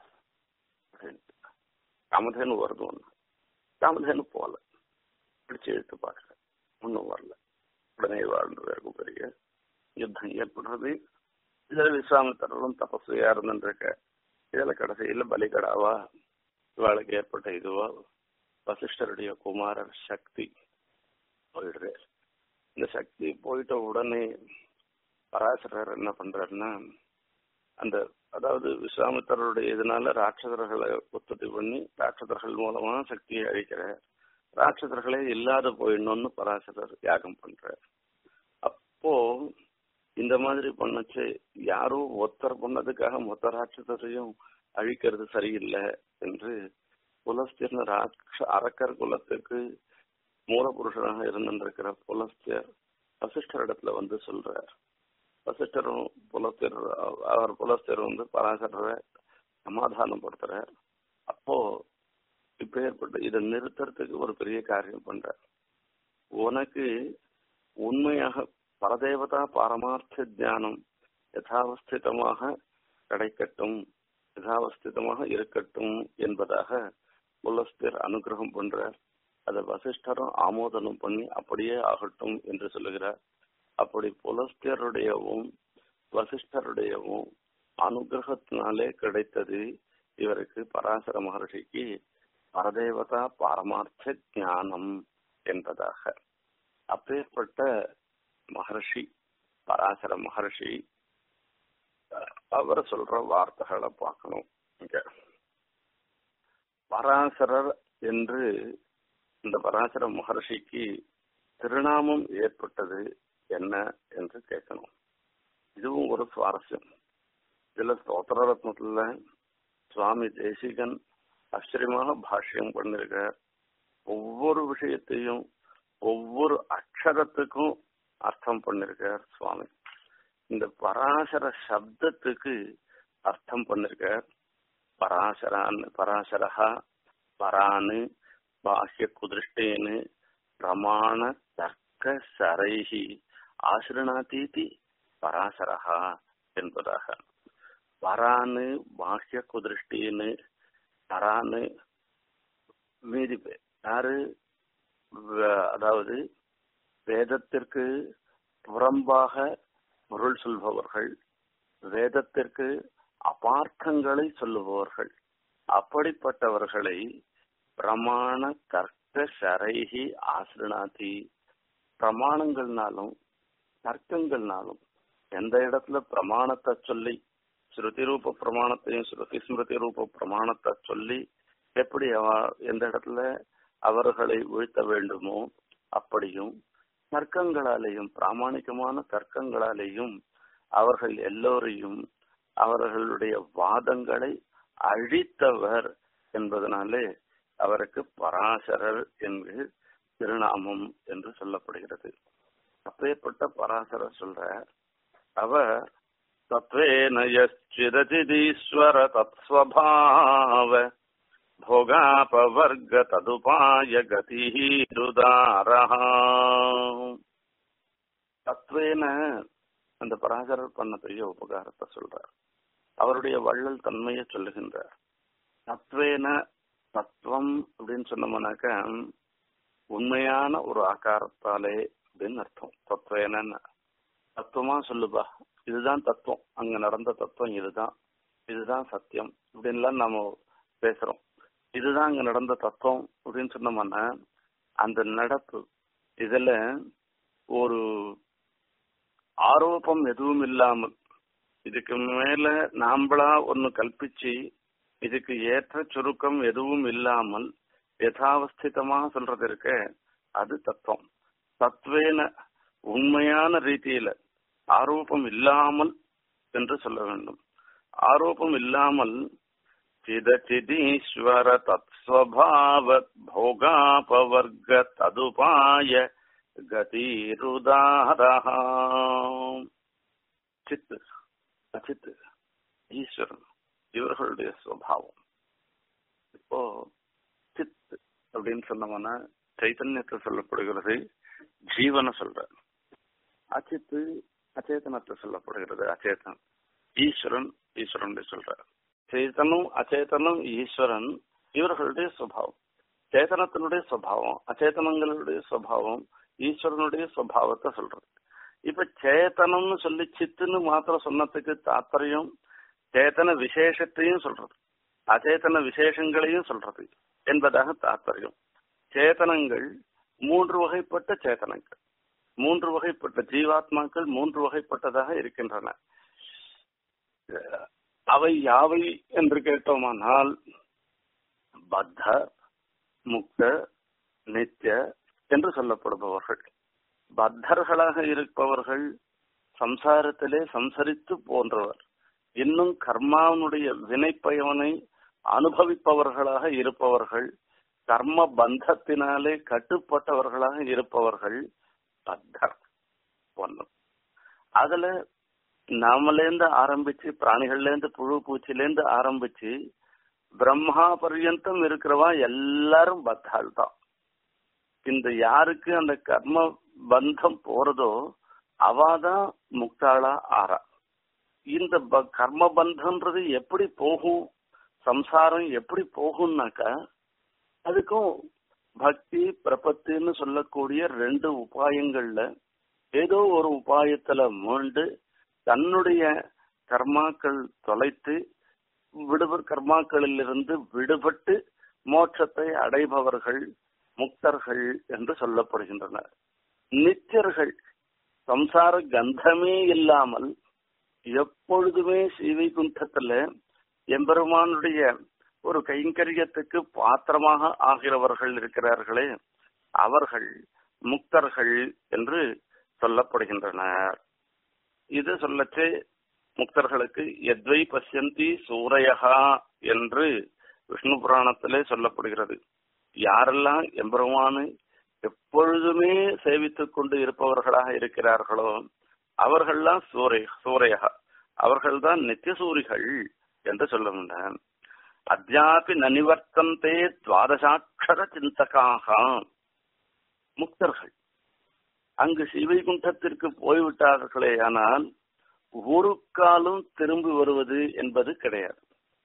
காமதேனு வருது ஒண்ணு காமதேனு போல பிடிச்சு எடுத்து பார்க்கிறேன் ஒன்றும் வரல உடனே வாழ்ந்து பெரிய யுத்தம் ஏற்படுறது இதுல விஸ்வாமித்தரும் தபஸ்வியா இருந்துருக்க இதுல கடைசியில பலிகடாவா இவாளுக்கு ஏற்பட்ட இதுவா வசிஷ்டருடைய குமாரர் சக்தி போயிடுறார் இந்த சக்தி போயிட்ட உடனே பராசரர் என்ன பண்றாருன்னா அந்த அதாவது விஸ்வாமித்தருடைய இதனால ராட்சதர்களை உற்பத்தி பண்ணி ராட்சதர்கள் மூலமா சக்தியை அழிக்கிறார் ராட்சதர்களே இல்லாத போயிடணும்னு பராசரர் யாகம் பண்றார் அப்போ இந்த மாதிரி பண்ணச்சு யாரும் ஒத்தர் பண்ணதுக்காக மொத்த ராட்சதரையும் அழிக்கிறது சரியில்லை என்று புலஸ்தியர்னு ராட்ச அரக்கர் குலத்துக்கு மூலபுருஷனாக இருந்திருக்கிற புலஸ்தியர் வசிஷ்டர் இடத்துல வந்து சொல்றார் வசிஷ்டரும் புலஸ்தியர் அவர் புலஸ்தியர் வந்து பராசரரை சமாதானப்படுத்துறார் அப்போ இப்ப ஏற்பட்ட இதை நிறுத்துறதுக்கு ஒரு பெரிய காரியம் பண்றார் உனக்கு உண்மையாக பரதேவதா பாரமார்த்த ஞானம் யதாவஸ்திதமாக கிடைக்கட்டும் யதாவஸ்திதமாக இருக்கட்டும் என்பதாக புலஸ்தியர் அனுகிரகம் பண்றார் அதை வசிஷ்டரும் ஆமோதனம் பண்ணி அப்படியே ஆகட்டும் என்று சொல்லுகிறார் அப்படி புலஸ்தியருடையவும் வசிஷ்டருடையவும் அனுகிரகத்தினாலே கிடைத்தது இவருக்கு பராசர மகர்ஷிக்கு பரதேவதா பாரமார்த்த ஞானம் என்பதாக அப்பேற்பட்ட மகர்ஷி பராசர மகர்ஷி அவர் சொல்ற வார்த்தைகளை பார்க்கணும் இங்க பராசரர் என்று இந்த பராசர மகர்ஷிக்கு திருநாமம் ஏற்பட்டது என்ன என்று கேட்கணும் இதுவும் ஒரு சுவாரஸ்யம் இதுல ஸ்தோத்திர ரத்னத்துல சுவாமி தேசிகன் ஆச்சரியமாக பாஷ்யம் பண்ணிருக்க ஒவ்வொரு விஷயத்தையும் ஒவ்வொரு அக்ஷரத்துக்கும் அர்த்தம் பண்ணிருக்கார் சுவாமி இந்த பராசர சப்தத்துக்கு அர்த்தம் பண்ணிருக்கார் பராசரான் பராசரஹா பரானு பாஹ்ய குதிருஷ்டேனு பிரமாண தர்க்க சரைஹி ஆசிரணாதீதி பராசரஹா என்பதாக பரானு பாஹ்ய குதிருஷ்டின்னு பரானு மீதி பேர் யாரு அதாவது வேதத்திற்கு புறம்பாக பொருள் சொல்பவர்கள் வேதத்திற்கு அபார்த்தங்களை சொல்லுபவர்கள் அப்படிப்பட்டவர்களை பிரமாண தர்க்க சரைகி ஆசிரணாதி பிரமாணங்கள்னாலும் தர்க்கங்கள்னாலும் எந்த இடத்துல பிரமாணத்தை சொல்லி ஸ்ருதி ரூப பிரமாணத்தையும் ஸ்ருதி ஸ்மிருதி ரூப பிரமாணத்தை சொல்லி எப்படி அவ எந்த இடத்துல அவர்களை வீழ்த்த வேண்டுமோ அப்படியும் தர்க்கங்களாலேயும் பிராமணிகமான தர்க்கங்களாலேயும் அவர்கள் எல்லோரையும் அவர்களுடைய வாதங்களை அழித்தவர் என்பதனாலே அவருக்கு பராசரர் என்று திருநாமம் என்று சொல்லப்படுகிறது அப்பேற்பட்ட பராசரர் சொல்ற அவர் தத்வேன யச்சிதச்சிதீஸ்வர தத்ஸ்வபாவ भोगापवर्ग तदुपाय गतिरुदारः தத்வேன அந்த பராசரர் பண்ண பெரிய உபகாரத்தை சொல்றார் அவருடைய வள்ளல் தன்மையை சொல்லுகின்றார் தத்வேன தத்துவம் அப்படின்னு சொன்னோம்னாக்க உண்மையான ஒரு ஆகாரத்தாலே அப்படின்னு அர்த்தம் தத்துவேன தத்துவமா சொல்லுப்பா இதுதான் தத்துவம் அங்க நடந்த தத்துவம் இதுதான் இதுதான் சத்தியம் இப்படின்லாம் நாம பேசுறோம் இதுதான் அங்க நடந்த தத்துவம் அப்படின்னு சொன்னோம்னா அந்த நடப்பு இதுல ஒரு ஆரோப்பம் எதுவும் இல்லாமல் இதுக்கு மேல நாம்பளா ஒன்னு கல்பிச்சு இதுக்கு ஏற்ற சுருக்கம் எதுவும் இல்லாமல் யதாவஸ்திதமா சொல்றது இருக்க அது தத்துவம் தத்வேன உண்மையான ரீதியில ஆரோப்பம் இல்லாமல் என்று சொல்ல வேண்டும் ஆரோப்பம் இல்லாமல் சிதச்சிதீஸ்வர தத்ஸ்வபாவ போகாபவர்க ததுபாய கதிருதாரா சித்து அச்சித்து ஈஸ்வரன் இவர்களுடைய சுவாவம் இப்போ சித் அப்படின்னு சொன்னோம்னா சைத்தன்யத்தை சொல்லப்படுகிறது ஜீவனை சொல்ற அச்சித்து அச்சேதனத்தை சொல்லப்படுகிறது அச்சேதன் ஈஸ்வரன் ஈஸ்வரன் சொல்ற சேத்தனும் அச்சேதனும் ஈஸ்வரன் இவர்களுடைய சுவாவம் சேதனத்தினுடைய சுவாவம் அச்சேதனங்களுடைய சுவாவம் ஈஸ்வரனுடைய சுவாவத்தை சொல்றது இப்ப சேத்தனம்னு சொல்லி சித்துன்னு மாத்திரம் சொன்னதுக்கு தாத்பரியம் சேத்தன விசேஷத்தையும் சொல்றது அச்சேதன விசேஷங்களையும் சொல்றது என்பதாக தாத்பரியம் சேதனங்கள் மூன்று வகைப்பட்ட சேதனங்கள் மூன்று வகைப்பட்ட ஜீவாத்மாக்கள் மூன்று வகைப்பட்டதாக இருக்கின்றன அவை யாவை என்று கேட்டோமானால் பத்த முக்த நித்திய என்று சொல்லப்படுபவர்கள் பத்தர்களாக இருப்பவர்கள் சம்சாரத்திலே சம்சரித்து போன்றவர் இன்னும் கர்மாவனுடைய வினைப்பயவனை அனுபவிப்பவர்களாக இருப்பவர்கள் கர்ம பந்தத்தினாலே கட்டுப்பட்டவர்களாக இருப்பவர்கள் பத்தர் ஒன்று அதுல நாமலேந்து ஆரம்பிச்சு பிராணிகள்லேருந்து புழு பூச்சிலேருந்து ஆரம்பிச்சு பிரம்மா பர்யந்தம் இருக்கிறவா எல்லாரும் பத்தாள் தான் இந்த யாருக்கு அந்த கர்ம பந்தம் போறதோ அவாதான் முக்தாளா ஆறா இந்த கர்ம பந்தம்ன்றது எப்படி போகும் சம்சாரம் எப்படி போகும்னாக்கா அதுக்கும் பக்தி பிரபத்தின்னு சொல்லக்கூடிய ரெண்டு உபாயங்கள்ல ஏதோ ஒரு உபாயத்துல மீண்டு தன்னுடைய கர்மாக்கள் தொலைத்து விடுப கர்மாக்களிலிருந்து விடுபட்டு மோட்சத்தை அடைபவர்கள் முக்தர்கள் என்று சொல்லப்படுகின்றனர் நித்தியர்கள் சம்சார கந்தமே இல்லாமல் எப்பொழுதுமே ஸ்ரீவைகுண்டத்துல எம்பெருமானுடைய ஒரு கைங்கரியத்துக்கு பாத்திரமாக ஆகிறவர்கள் இருக்கிறார்களே அவர்கள் முக்தர்கள் என்று சொல்லப்படுகின்றனர் இது சொல்லச்சே முக்தர்களுக்கு எத்வை பசியந்தி சூரையகா என்று விஷ்ணு புராணத்திலே சொல்லப்படுகிறது யாரெல்லாம் எம்பெருமானு எப்பொழுதுமே சேவித்துக் கொண்டு இருப்பவர்களாக இருக்கிறார்களோ அவர்கள்லாம் சூரை சூரையகா அவர்கள்தான் நித்தியசூரிகள் என்று சொல்லுகின்றன அத்தியாபி நனிவர்த்தந்தே துவாதசாட்சர சிந்தகாக முக்தர்கள் அங்கு சிவைகுண்டத்திற்கு போய்விட்டார்களே ஆனால் ஒரு காலம் திரும்பி வருவது என்பது கிடையாது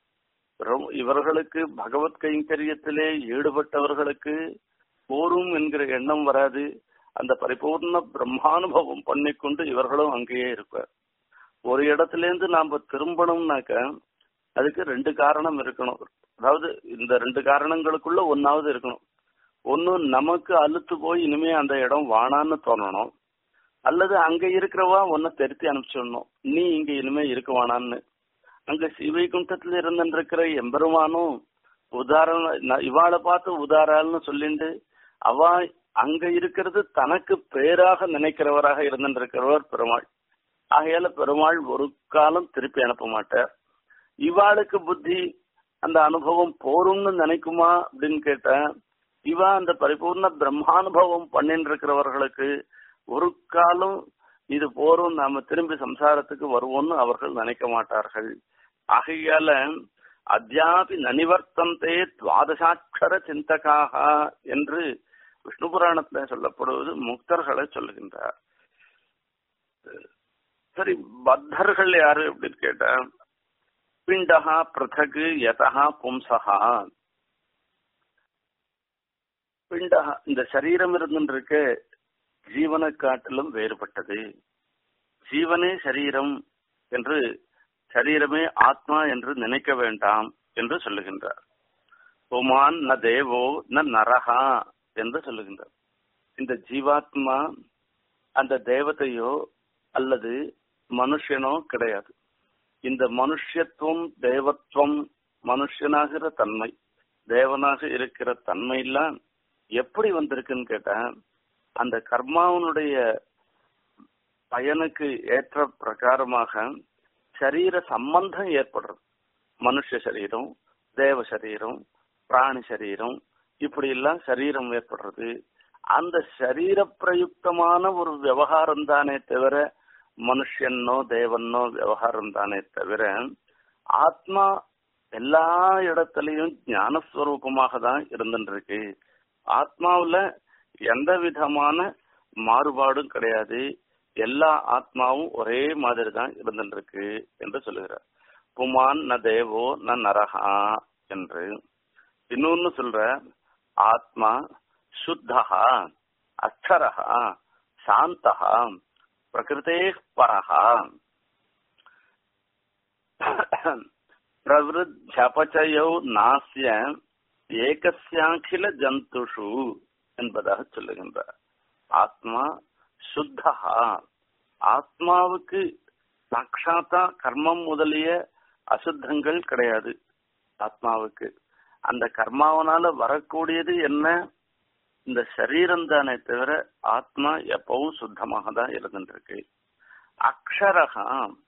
இவர்களுக்கு பகவத் கைங்கரியத்திலே ஈடுபட்டவர்களுக்கு போரும் என்கிற எண்ணம் வராது அந்த பரிபூர்ண பிரம்மானுபவம் பண்ணிக்கொண்டு இவர்களும் அங்கேயே இருப்பார் ஒரு இடத்துல இருந்து நாம திரும்பணும்னாக்க அதுக்கு ரெண்டு காரணம் இருக்கணும் அதாவது இந்த ரெண்டு காரணங்களுக்குள்ள ஒன்னாவது இருக்கணும் ஒன்னு நமக்கு அழுத்து போய் இனிமே அந்த இடம் வானான்னு தோணணும் அல்லது அங்க இருக்கிறவா ஒன்ன திருத்தி அனுப்பிச்சிடணும் நீ இங்க இனிமே இருக்க வேணான்னு அங்க சிவைகுண்டத்துல இருந்துருக்கிற எம்பெருமானும் உதாரண இவாளை பார்த்து உதாரால்னு சொல்லிண்டு அவ அங்க இருக்கிறது தனக்கு பேராக நினைக்கிறவராக இருந்திருக்கிறவர் பெருமாள் ஆகையால பெருமாள் ஒரு காலம் திருப்பி அனுப்ப மாட்டார் இவாளுக்கு புத்தி அந்த அனுபவம் போரும்னு நினைக்குமா அப்படின்னு கேட்ட இவா அந்த பரிபூர்ண பிரம்மானுபவம் பண்ணிட்டு இருக்கிறவர்களுக்கு ஒரு காலம் இது போரும் நாம திரும்பி சம்சாரத்துக்கு வருவோம்னு அவர்கள் நினைக்க மாட்டார்கள் ஆகையால அத்தியாபி நனிவர்த்தந்தே துவாதசாட்சர சிந்தகாக என்று விஷ்ணு புராணத்துல சொல்லப்படுவது முக்தர்களை சொல்லுகின்றார் சரி பத்தர்கள் யாரு அப்படின்னு கேட்டா பிண்டகா பிரதகு யதா பும்சகா பிண்டகா இந்த சரீரம் இருந்துருக்க ஜீவனை காட்டிலும் வேறுபட்டது ஜீவனே சரீரம் என்று சரீரமே ஆத்மா என்று நினைக்க வேண்டாம் என்று சொல்லுகின்றார் புமான் ந தேவோ ந நரகா என்று சொல்லுகின்றார் இந்த ஜீவாத்மா அந்த தேவதையோ அல்லது மனுஷனோ கிடையாது இந்த மனுஷத்துவம் தேவத்துவம் மனுஷனாகிற தன்மை தேவனாக இருக்கிற தன்மையெல்லாம் எப்படி வந்திருக்குன்னு கேட்டா அந்த கர்மாவனுடைய பயனுக்கு ஏற்ற பிரகாரமாக சரீர சம்பந்தம் ஏற்படுறது மனுஷ சரீரம் தேவ சரீரம் பிராணி சரீரம் இப்படி எல்லாம் சரீரம் ஏற்படுறது அந்த சரீர பிரயுக்தமான ஒரு விவகாரம் தானே தவிர மனுஷனோ தேவனோ விவகாரம் தானே தவிர ஆத்மா எல்லா இடத்துலயும் ஞானஸ்வரூபமாக தான் இருந்துருக்கு ஆத்மாவுல எந்த விதமான மாறுபாடும் கிடையாது எல்லா ஆத்மாவும் ஒரே மாதிரி தான் இருந்துருக்கு என்று சொல்லுகிறார் புமான் ந தேவோ ந நரகா என்று இன்னொன்னு சொல்ற ஆத்மா சுத்தகா அக்ஷரகா சாந்தகா பிரகிருதே பரகா பிரவருத்தபச்சயோ நாசிய ஏகசியாகில ஜந்துஷு என்பதாக சொல்லுகின்றார் ஆத்மா சுத்தகா ஆத்மாவுக்கு சாட்சாத்தா கர்மம் முதலிய அசுத்தங்கள் கிடையாது ஆத்மாவுக்கு அந்த கர்மாவனால வரக்கூடியது என்ன இந்த சரீரம் தானே தவிர ஆத்மா எப்பவும் சுத்தமாக தான் இருந்துருக்கு அக்ஷரகா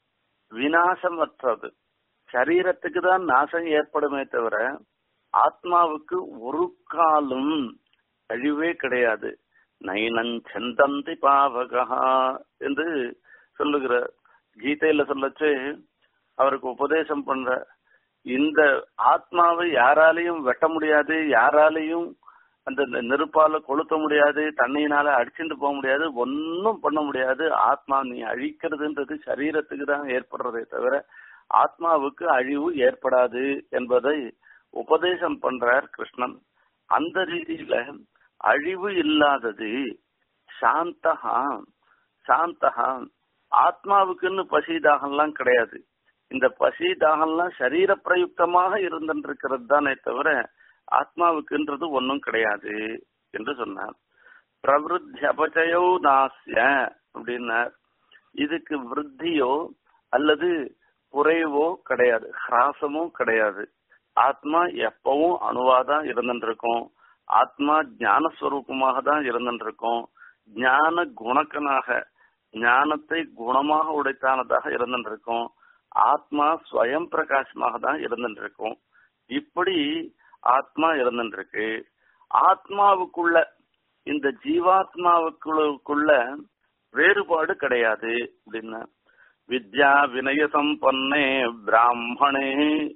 விநாசமற்றது சரீரத்துக்கு தான் நாசம் ஏற்படுமே தவிர ஆத்மாவுக்கு ஒரு காலும் அழிவே கிடையாது நைனஞ்சந்தந்தி பாவகா என்று சொல்லுகிற கீதையில சொல்லச்சு அவருக்கு உபதேசம் பண்ற இந்த ஆத்மாவை யாராலையும் வெட்ட முடியாது யாராலையும் அந்த நெருப்பால கொளுத்த முடியாது தண்ணியினால அடிச்சுட்டு போக முடியாது ஒன்னும் பண்ண முடியாது ஆத்மா நீ அழிக்கிறதுன்றது சரீரத்துக்கு தான் ஏற்படுறதே தவிர ஆத்மாவுக்கு அழிவு ஏற்படாது என்பதை உபதேசம் பண்றார் கிருஷ்ணன் அந்த ரீதியில அழிவு இல்லாதது சாந்தகா சாந்தகா ஆத்மாவுக்குன்னு பசி தாகம்லாம் கிடையாது இந்த பசி தாகம்லாம் சரீர பிரயுக்தமாக இருந்திருக்கிறது தானே தவிர ஆத்மாவுக்குன்றது ஒன்றும் கிடையாது என்று சொன்னார் பிரவருத்தி அபச்சயோ நாசிய அப்படின்னார் இதுக்கு விருத்தியோ அல்லது குறைவோ கிடையாது ஹிராசமும் கிடையாது ஆத்மா எப்பவும் அணுவாதான் இருந்துருக்கும் ஆத்மா ஞானஸ்வரூபமாக தான் இருந்துருக்கும் ஞான குணக்கனாக ஞானத்தை குணமாக உடைத்தானதாக இருந்துருக்கும் ஆத்மா ஸ்வயம் பிரகாசமாக தான் இருந்துருக்கும் இப்படி ஆத்மா இருந்துருக்கு ஆத்மாவுக்குள்ள இந்த ஜீவாத்மாவுக்குள்ள வேறுபாடு கிடையாது அப்படின்னா வித்யா வினய சம்பன்னே பிராமணே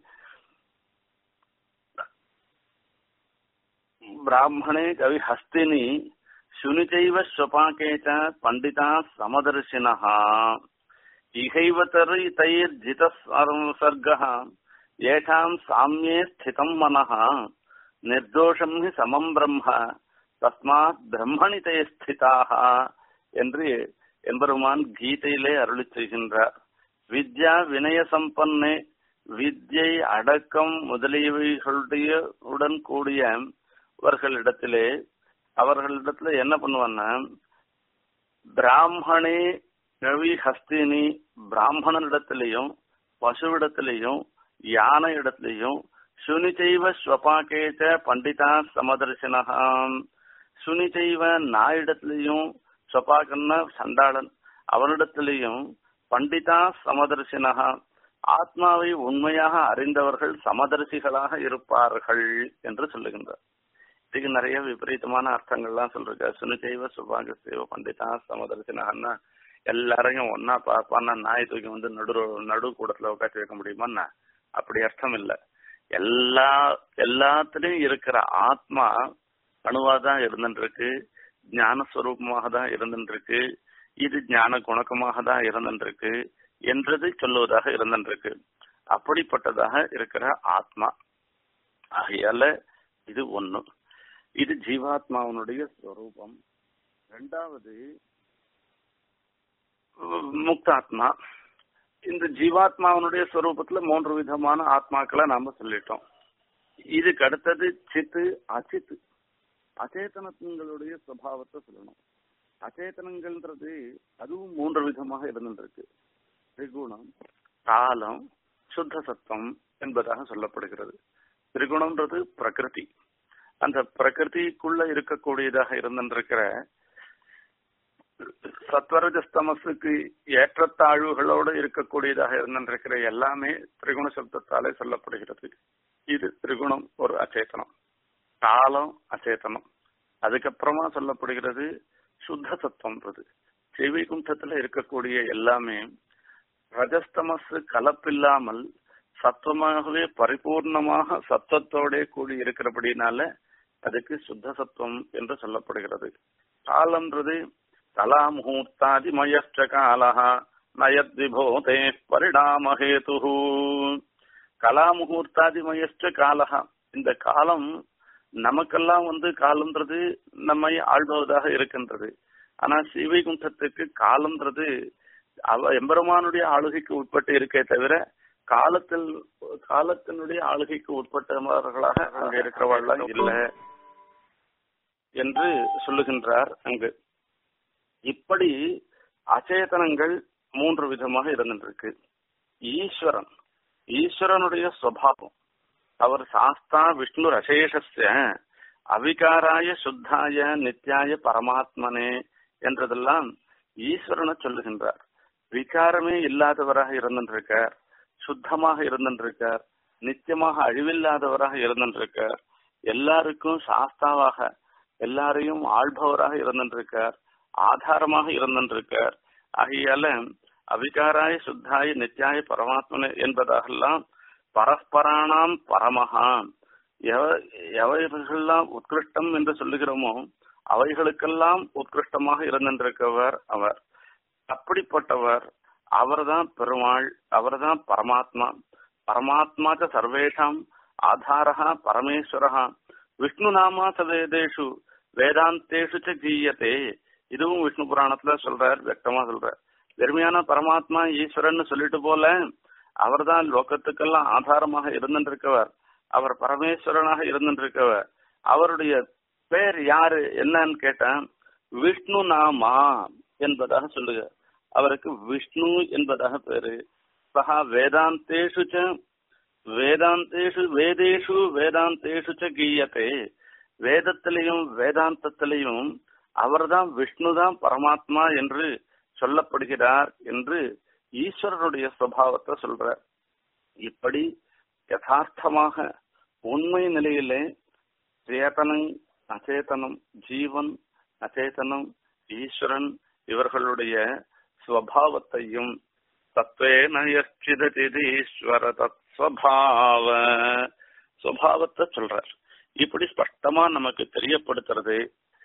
ब्राह्मणे कवि हस्तिनि शुनिचैव स्वपाके च पण्डिता समदर्शिनः इहैव तैर्जितः सर्गः येषाम् साम्ये स्थितम् मनः निर्दोषम् हि समम् ब्रह्म தஸ்மாத் பிரம்மணி தே ஸ்திதாக என்று எம்பெருமான் கீதையிலே அருளி செய்கின்றார் வித்யா வினய சம்பன்னே வித்யை அடக்கம் முதலியவைகளுடைய உடன் கூடிய அவர்களிடத்திலே அவர்களிடத்துல என்ன பண்ணுவான்னா பிராமணே கவி ஹஸ்தினி பிராமணனிடத்திலையும் பசுவிடத்திலையும் யானை இடத்திலையும் சுனிச்சைவ ஸ்வபாக்கேச்ச பண்டிதா சமதர்சனகாம் சுனிச்சைவ நாயிடத்திலையும் ஸ்வபாக்கன்னா சண்டாளன் அவனிடத்திலையும் பண்டிதா சமதர்சினகா ஆத்மாவை உண்மையாக அறிந்தவர்கள் சமதர்சிகளாக இருப்பார்கள் என்று சொல்லுகின்றார் இதுக்கு நிறைய விபரீதமான அர்த்தங்கள்லாம் சொல்றாங்க சுனிச்சைவ சுபாக சேவ பண்டிதா சமதர்சினகன்னா எல்லாரையும் ஒன்னா பார்ப்பான்னா நாய் தூக்கி வந்து நடு நடு கூடத்துல உட்காந்து வைக்க முடியுமான்னா அப்படி அர்த்தம் இல்ல எல்லா எல்லாத்துலயும் இருக்கிற ஆத்மா அணுவா தான் இருந்துருக்கு ஞானஸ்வரூபமாக தான் இருந்துருக்கு இது ஞான குணக்கமாக தான் இருந்திருக்கு என்றது சொல்லுவதாக இருந்திருக்கு அப்படிப்பட்டதாக இருக்கிற ஆத்மா ஆகையால இது ஒண்ணு இது ஜீவாத்மாவனுடைய ஸ்வரூபம் ரெண்டாவது முக்தாத்மா இந்த ஜீவாத்மாவனுடைய ஸ்வரூபத்துல மூன்று விதமான ஆத்மாக்களை நாம சொல்லிட்டோம் இதுக்கு அடுத்தது சித்து அச்சித்து அச்சேதனங்களுடைய சுவாவத்தை சொல்லணும் அச்சேதனங்கள்ன்றது அதுவும் மூன்று விதமாக இருந்திருக்கு திரிகுணம் காலம் சுத்த சத்தம் என்பதாக சொல்லப்படுகிறது திரிகுணம்ன்றது பிரகிருதி அந்த பிரகிருதிக்குள்ள இருக்கக்கூடியதாக இருந்திருக்கிற சத்வரஜஸ்தமசுக்கு ஏற்றத்தாழ்வுகளோடு இருக்கக்கூடியதாக இருந்திருக்கிற எல்லாமே திரிகுண சப்தத்தாலே சொல்லப்படுகிறது இது திரிகுணம் ஒரு அச்சேதனம் காலம் அச்சேதனம் அதுக்கப்புறமா சொல்லப்படுகிறது சுத்த சத்தம்ன்றது ஸ்ரீவைகுண்டத்துல இருக்கக்கூடிய எல்லாமே ரஜஸ்தமஸ் கலப்பில்லாமல் சத்துவமாகவே பரிபூர்ணமாக சத்தத்தோட கூடி இருக்கிறபடினால அதுக்கு சுத்த சத்துவம் என்று சொல்லப்படுகிறது காலம்ன்றது கலா முகூர்த்தாதி மயஷ்ட காலஹா நயத் விபோதே பரிணாமஹேது கலா முகூர்த்தாதி மயஷ்ட காலஹா இந்த காலம் நமக்கெல்லாம் வந்து காலம்ன்றது நம்மை ஆள்பவதாக இருக்கின்றது ஆனா ஸ்ரீவைகுண்டத்துக்கு காலம்ன்றது அவ எம்பெருமானுடைய ஆளுகைக்கு உட்பட்டு இருக்கே தவிர காலத்தில் காலத்தினுடைய ஆளுகைக்கு உட்பட்டவர்களாக அங்க இருக்கிறவர்கள் இல்ல என்று சொல்லுகின்றார் அங்கு இப்படி அச்சேதனங்கள் மூன்று விதமாக இருந்திருக்கு ஈஸ்வரன் ஈஸ்வரனுடைய சுவாவம் அவர் சாஸ்தா விஷ்ணு அசேஷஸ்ய அவிகாராய சுத்தாய நித்யாய பரமாத்மனே என்றதெல்லாம் ஈஸ்வரனை சொல்லுகின்றார் விகாரமே இல்லாதவராக இருந்திருக்கார் சுத்தமாக இருந்திருக்கார் நித்தியமாக அழிவில்லாதவராக இருந்திருக்கார் எல்லாருக்கும் சாஸ்தாவாக எல்லாரையும் ஆள்பவராக இருந்திருக்கார் ஆதாரமாக இருந்திருக்கார் ஆகையால அவிகாராய சுத்தாய நித்யாய பரமாத்மனே என்பதாகலாம் பரஸ்பராணாம் பரமஹா எவைகளெல்லாம் உத்கிருஷ்டம் என்று சொல்லுகிறோமோ அவைகளுக்கெல்லாம் உத்கிருஷ்டமாக இருந்திருக்கவர் அவர் அப்படிப்பட்டவர் அவர்தான் பெருமாள் அவர்தான் பரமாத்மா பரமாத்மா சர்வேஷாம் ஆதாரா பரமேஸ்வரா விஷ்ணு நாமா வேதேஷு வேதாந்தேஷு ஜீயத்தே இதுவும் விஷ்ணு புராணத்துல சொல்றார் வியக்தமா சொல்றார் வெறுமையான பரமாத்மா ஈஸ்வரன் சொல்லிட்டு போல அவர்தான் லோகத்துக்கெல்லாம் ஆதாரமாக இருந்திருக்கவர் அவர் பரமேஸ்வரனாக இருந்திருக்கவர் அவருடைய பேர் யாரு என்னன்னு கேட்டேன் விஷ்ணு நாமா என்பதாக சொல்லுக அவருக்கு விஷ்ணு என்பதாக பேரு சகா வேதாந்தேஷு வேதாந்தேஷு வேதேஷு வேதாந்தேஷு கீயத்தே வேதத்திலையும் வேதாந்தத்திலையும் அவர்தான் விஷ்ணு தான் பரமாத்மா என்று சொல்லப்படுகிறார் என்று ஈஸ்வரனுடைய சுவாவத்தை சொல்ற இப்படி யதார்த்தமாக உண்மை நிலையிலே சேதனம் அச்சேதனம் ஜீவன் அச்சேதனம் ஈஸ்வரன் இவர்களுடைய ஸ்வபாவத்தையும் தத்வேன ஈஸ்வர தத் ஸ்வபாவ சுவாவத்தை சொல்றார் இப்படி ஸ்பஷ்டமா நமக்கு தெரியப்படுத்துறது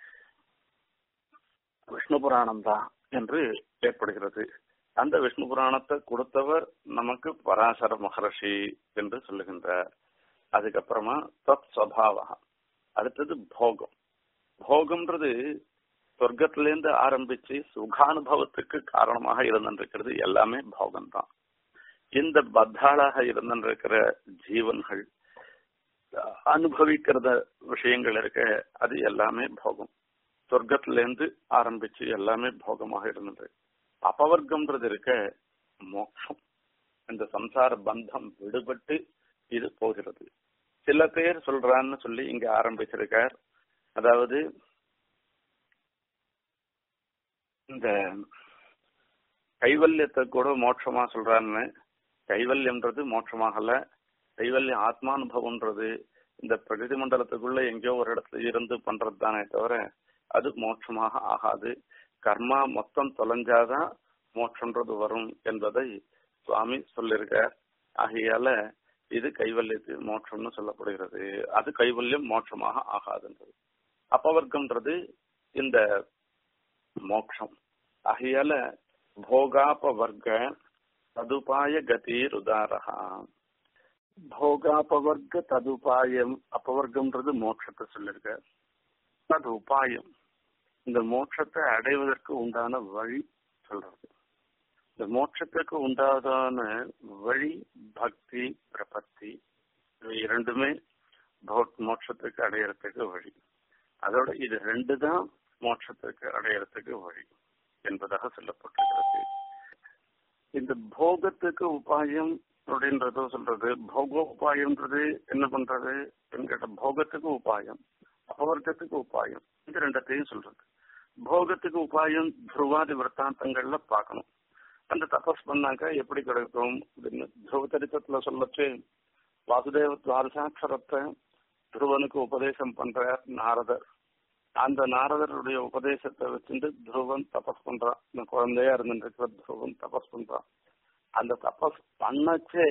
விஷ்ணு புராணம் தான் என்று ஏற்படுகிறது அந்த விஷ்ணு புராணத்தை கொடுத்தவர் நமக்கு பராசர மகர்ஷி என்று சொல்லுகின்றார் அதுக்கப்புறமா தத் ஸ்வபாவா அடுத்தது போகம் போகம்ன்றது சொர்க்கத்திலேருந்து ஆரம்பிச்சு சுகானுபவத்துக்கு காரணமாக இருந்திருக்கிறது எல்லாமே போகம் தான் இந்த பத்தாளாக இருந்திருக்கிற ஜீவன்கள் அனுபவிக்கிறத விஷயங்கள் இருக்க அது எல்லாமே போகம் சொர்க்கத்திலேருந்து ஆரம்பிச்சு எல்லாமே போகமாக இருந்தது அபவர்க்கம்ன்றது இருக்க மோட்சம் இந்த சம்சார பந்தம் விடுபட்டு இது போகிறது சில பேர் சொல்றான்னு சொல்லி இங்க ஆரம்பிச்சிருக்கார் அதாவது இந்த கைவல்யத்தை கூட மோட்சமா சொல்றான்னு கைவல்யம்ன்றது மோட்சமாகல கைவல்யம் ஆத்மானுபவம்ன்றது இந்த பிரகிருதி மண்டலத்துக்குள்ள எங்கேயோ ஒரு இடத்துல இருந்து பண்றது தானே தவிர அது மோட்சமாக ஆகாது கர்மா மொத்தம் தொலைஞ்சாதான் மோட்சம்ன்றது வரும் என்பதை சுவாமி சொல்லியிருக்கார் ஆகையால இது கைவல்யத்து மோட்சம்னு சொல்லப்படுகிறது அது கைவல்யம் மோட்சமாக ஆகாதுன்றது அப்பவர்க்கம்ன்றது இந்த மோட்சம் ஆகையால போகாபவர்க்க ததுபாய கதீர் உதாரகா போகாபவர்க்க ததுபாயம் அபவர்க்கம்ன்றது மோட்சத்தை சொல்லிருக்க அது உபாயம் இந்த மோட்சத்தை அடைவதற்கு உண்டான வழி சொல்றது இந்த மோட்சத்துக்கு உண்டாதான வழி பக்தி பிரபத்தி இவை இரண்டுமே மோட்சத்துக்கு அடையறதுக்கு வழி அதோட இது ரெண்டு தான் மோட்சத்துக்கு அடையறதுக்கு வழி என்பதாக சொல்லப்பட்டிருக்கிறது இந்த போகத்துக்கு உபாயம் அப்படின்றத சொல்றது போகோபாயம்ன்றது என்ன பண்றது கேட்ட போகத்துக்கு உபாயம் அபவர்க்கத்துக்கு உபாயம் இது ரெண்டத்தையும் சொல்றது போகத்துக்கு உபாயம் துருவாதி விற்த்தாந்தங்கள்ல பார்க்கணும் அந்த தபஸ் பண்ணாக்க எப்படி கிடைக்கும் அப்படின்னு துருவ சரித்திரத்துல சொல்லச்சு வாசுதேவ துவாரசாட்சரத்தை துருவனுக்கு உபதேசம் பண்ற நாரதர் அந்த நாரதருடைய உபதேசத்தை வச்சுட்டு துருவன் தபஸ் பண்றான் இந்த குழந்தையா இருந்துட்டு துருவன் தபஸ் பண்றான் அந்த தபஸ் பண்ணச்சே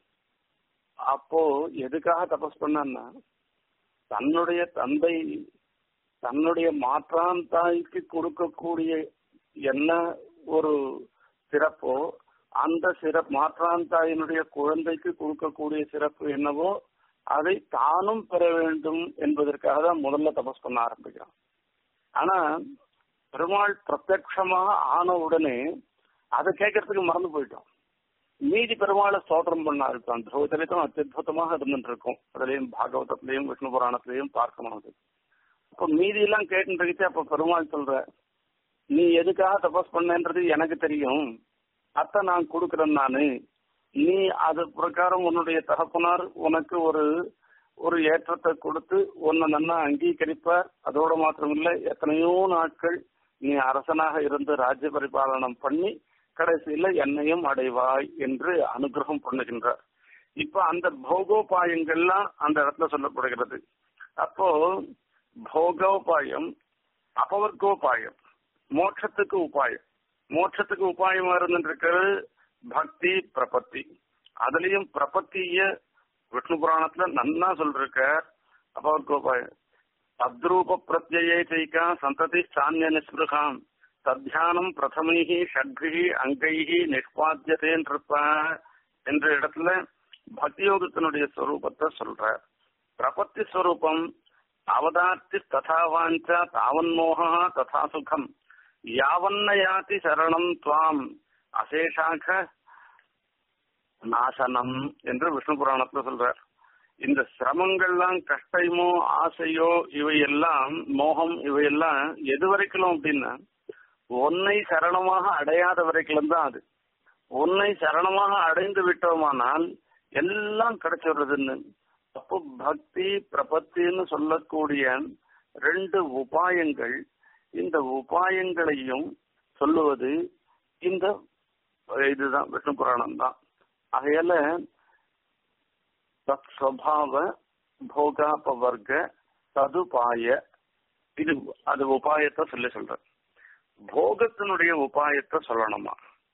அப்போ எதுக்காக தபஸ் பண்ணான்னா தன்னுடைய தந்தை தன்னுடைய மாற்றான் தாய்க்கு கொடுக்கக்கூடிய என்ன ஒரு சிறப்போ அந்த சிறப்பு மாற்றான் தாயினுடைய குழந்தைக்கு கொடுக்கக்கூடிய சிறப்பு என்னவோ அதை தானும் பெற வேண்டும் என்பதற்காக தான் முதல்ல தபஸ் பண்ண ஆரம்பிக்கிறான் ஆனா பெருமாள் பிரத்யட்சமாக ஆன உடனே அதை கேட்கறதுக்கு மறந்து போயிட்டோம் மீதி பெருமாளை ஸ்தோத்திரம் பண்ண இருக்கும் துருவச்சரித்தம் அத்தியுதமாக இருந்துட்டு இருக்கும் அதுலயும் பாகவதத்திலையும் விஷ்ணு புராணத்திலையும் பார்க்கணும் அது அப்ப மீதி எல்லாம் கேட்டுட்டு அப்ப பெருமாள் சொல்ற நீ எதுக்காக தபஸ் பண்ணன்றது எனக்கு தெரியும் அத்தை நான் கொடுக்கறேன் நானு நீ அது பிரகாரம் உன்னுடைய தகப்பனார் உனக்கு ஒரு ஒரு ஏற்றத்தை கொடுத்து உன்னை நன்னா அங்கீகரிப்பார் அதோட மாத்திரமில்லை எத்தனையோ நாட்கள் நீ அரசனாக இருந்து ராஜ்ய பரிபாலனம் பண்ணி கடைசியில என்னையும் அடைவாய் என்று அனுகிரகம் பண்ணுகின்றார் இப்ப அந்த போகோபாயங்கள்லாம் அந்த இடத்துல சொல்லப்படுகிறது அப்போ போகோபாயம் அபவர்க்கோபாயம் மோட்சத்துக்கு உபாயம் மோட்சத்துக்கு உபாயமா இருந்துருக்கிறது பக்தி பிரபத்தி அதுலயும் பிரபத்திய விஷ்ணு புராணத்துல நன்னா சொல்லிருக்க அபவர்க்கோபாயம் தத்ரூப பிரத்யே சைக்கா சந்ததி சான்ய நிஸ்பிருகாம் தத்தியானம் பிரதமைஹி ஷட்பிகி அங்கைஹி நிஷ்பாத்தியதே இருப்ப என்ற இடத்துல பக்தி யோகத்தினுடைய ஸ்வரூபத்தை சொல்ற பிரபத்தி ஸ்வரூபம் அவதார்த்தி ததா வாஞ்சா தாவன்மோகா ததா சுகம் யாவன்ன யாதி சரணம் துவாம் அசேஷாக நாசனம் என்று விஷ்ணு புராணத்துல சொல்றார் இந்த சிரமங்கள்லாம் கஷ்டமோ ஆசையோ இவையெல்லாம் மோகம் இவையெல்லாம் எது வரைக்கும் அப்படின்னா உன்னை சரணமாக அடையாத வரைக்கும் தான் அது உன்னை சரணமாக அடைந்து விட்டோமானால் எல்லாம் கிடைச்சிடுறதுன்னு அப்போ பக்தி பிரபத்தின்னு சொல்லக்கூடிய ரெண்டு உபாயங்கள் இந்த உபாயங்களையும் சொல்லுவது இந்த இதுதான் விஷ்ணு புராணம் தான் ஆகையால தத் ஸ்வபாவ போகாபவர்க்க ததுபாய இது அது உபாயத்தை சொல்லி சொல்ற போகத்தினுடைய உபாயத்தை சொல்லணுமா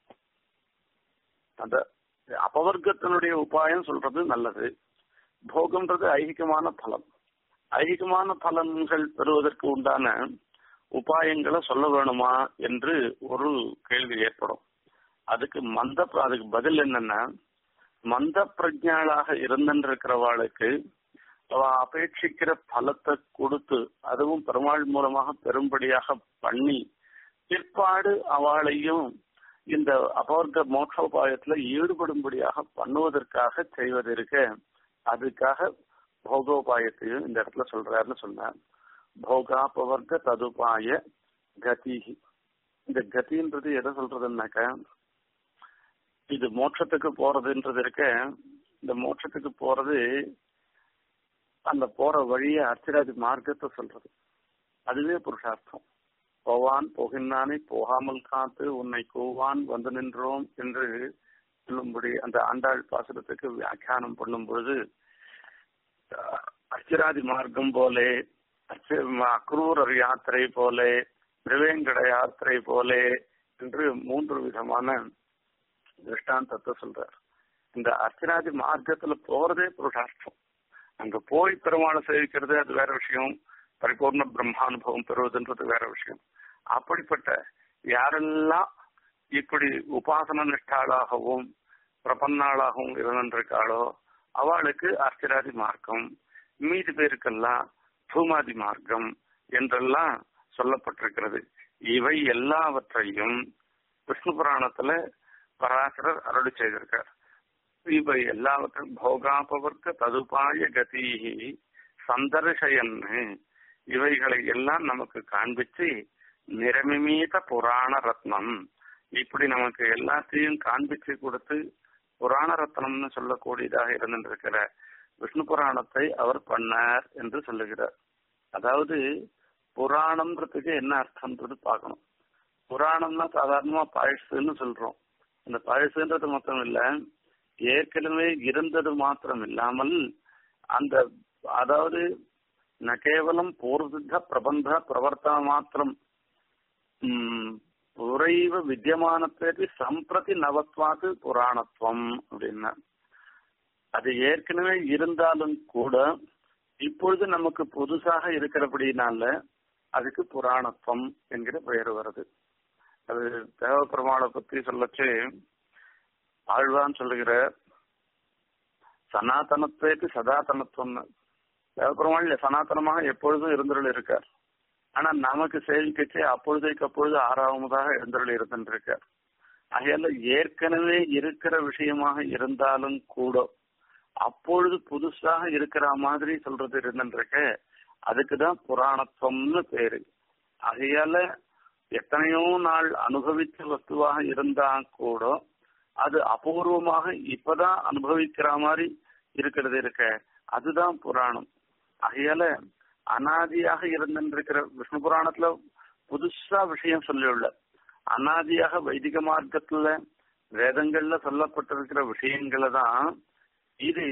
அந்த அபவர்க்கத்தினுடைய உபாயம் சொல்றது நல்லது போகம்ன்றது ஐகிகமான பலம் ஐகிகமான பலன்கள் பெறுவதற்கு உண்டான உபாயங்களை சொல்ல வேணுமா என்று ஒரு கேள்வி ஏற்படும் அதுக்கு மந்த அதுக்கு பதில் என்னன்னா மந்த பிரஜாளாக இருந்திருக்கிறவாளுக்கு அவ அபேட்சிக்கிற பலத்தை கொடுத்து அதுவும் பெருமாள் மூலமாக பெரும்படியாக பண்ணி பிற்பாடு அவளையும் இந்த அபவர்க்க மோட்சோபாயத்துல ஈடுபடும்படியாக பண்ணுவதற்காக செய்வது இருக்க அதுக்காக போகோபாயத்தையும் இந்த இடத்துல சொல்றாருன்னு சொன்னார் போகாபவர்க்க ததுபாய கதிஹி இந்த கதின்றது எதை சொல்றதுன்னாக்க இது மோட்சத்துக்கு போறதுன்றது இருக்க இந்த மோட்சத்துக்கு போறது அந்த போற வழிய அர்ச்சராஜ் மார்க்கத்தை சொல்றது அதுவே புருஷார்த்தம் போவான் போகின்றானே போகாமல் காத்து உன்னை கூவான் வந்து நின்றோம் என்று சொல்லும்படி அந்த ஆண்டாள் பாசுரத்துக்கு வியாக்கியானம் பண்ணும் பொழுது அர்ச்சராதி மார்க்கம் போலே அக்ரூரர் யாத்திரை போலே திருவேங்கட யாத்திரை போலே என்று மூன்று விதமான திருஷ்டாந்தத்தை சொல்றார் இந்த அர்ச்சராதி மார்க்கத்துல போறதே புருஷார்த்தம் அங்க போய் பெருமாளை சேவிக்கிறது அது வேற விஷயம் பரிபூர்ண பிரம்மானுபவம் பெறுவதுன்றது வேற விஷயம் அப்படிப்பட்ட யாரெல்லாம் இப்படி உபாசன நிஷ்டாளாகவும் பிரபன்னாளாகவும் இருந்திருக்காளோ அவளுக்கு அர்ச்சராதி மார்க்கம் மீதி பேருக்கெல்லாம் தூமாதி மார்க்கம் என்றெல்லாம் சொல்லப்பட்டிருக்கிறது இவை எல்லாவற்றையும் விஷ்ணு புராணத்துல பராசரர் அருளி செய்திருக்கார் இவை எல்லாவற்றும் போகாபவர்க்க ததுபாய கதி சந்தர்ஷயன்னு இவைகளை எல்லாம் நமக்கு காண்பிச்சு நிரமிமீத புராண ரத்னம் இப்படி நமக்கு எல்லாத்தையும் காண்பிச்சு கொடுத்து புராண ரத்னம்னு சொல்லக்கூடியதாக இருந்திருக்கிற விஷ்ணு புராணத்தை அவர் பண்ணார் என்று சொல்லுகிறார் அதாவது புராணம்ன்றதுக்கு என்ன அர்த்தம்ன்றது பார்க்கணும் புராணம்னா சாதாரணமா பழசுன்னு சொல்றோம் அந்த பழசுன்றது மாத்திரம் இல்ல ஏற்கனவே இருந்தது மாத்திரம் இல்லாமல் அந்த அதாவது ந கேவலம் பூர்வசித்த பிரபந்த பிரவர்த்தன மாத்திரம் புரைவ வித்தியமானத்தை சம்பிரதி நவத்வாது புராணத்துவம் அப்படின்னா அது ஏற்கனவே இருந்தாலும் கூட இப்பொழுது நமக்கு புதுசாக இருக்கிறபடினால அதுக்கு புராணத்துவம் என்கிற பெயர் வருது அது தேவ பெருமாளை பத்தி சொல்லச்சு ஆழ்வான் சொல்லுகிற சனாதனத்துக்கு சதாதனத்துவம் தேவபெருமாள் சனாதனமாக எப்பொழுதும் இருந்தருள் இருக்கார் ஆனா நமக்கு சேவிக்கச்சு அப்பொழுதைக்கு அப்பொழுது ஆறாவதாக எழுந்தருள் இருந்திருக்கார் ஆகையால ஏற்கனவே இருக்கிற விஷயமாக இருந்தாலும் கூட அப்பொழுது புதுசாக இருக்கிற மாதிரி சொல்றது இருந்துருக்க அதுக்குதான் புராணத்துவம்னு பேரு ஆகையால எத்தனையோ நாள் அனுபவிச்ச வஸ்துவாக இருந்தா கூட அது அபூர்வமாக இப்பதான் அனுபவிக்கிற மாதிரி இருக்கிறது இருக்க அதுதான் புராணம் ஆகையால அனாதியாக இருந்திருக்கிற விஷ்ணு புராணத்துல புதுசா விஷயம் சொல்லியுள்ள அனாதியாக வைதிக மார்க்கத்துல வேதங்கள்ல சொல்லப்பட்டிருக்கிற விஷயங்களை தான் இது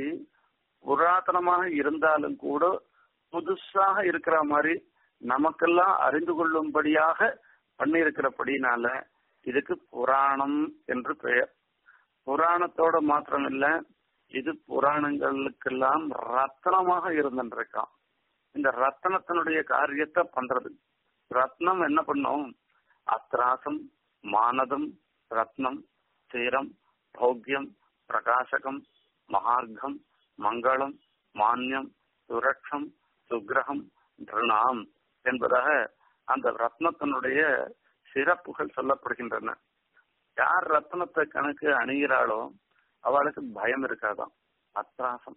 புராதனமாக இருந்தாலும் கூட புதுசாக இருக்கிற மாதிரி நமக்கெல்லாம் அறிந்து கொள்ளும்படியாக பண்ணியிருக்கிறபடினால இதுக்கு புராணம் என்று பெயர் புராணத்தோட மாத்திரம் இல்ல இது புராணங்களுக்கெல்லாம் ரத்னமாக இருந்துருக்கான் இந்த ரத்னத்தினுடைய காரியத்தை பண்றது ரத்னம் என்ன பண்ணும் அத்ராசம் மானதம் ரத்னம் தீரம் பௌக்கியம் பிரகாசகம் மகார்க்கம் மங்களம் மானியம் சுரக்ஷம் சுக்கிரகம் திருணாம் என்பதாக அந்த ரத்னத்தினுடைய சிறப்புகள் சொல்லப்படுகின்றன யார் ரத்னத்தை கணக்கு அணுகிறாளோ அவளுக்கு பயம் இருக்காதாம் அத்ராசம்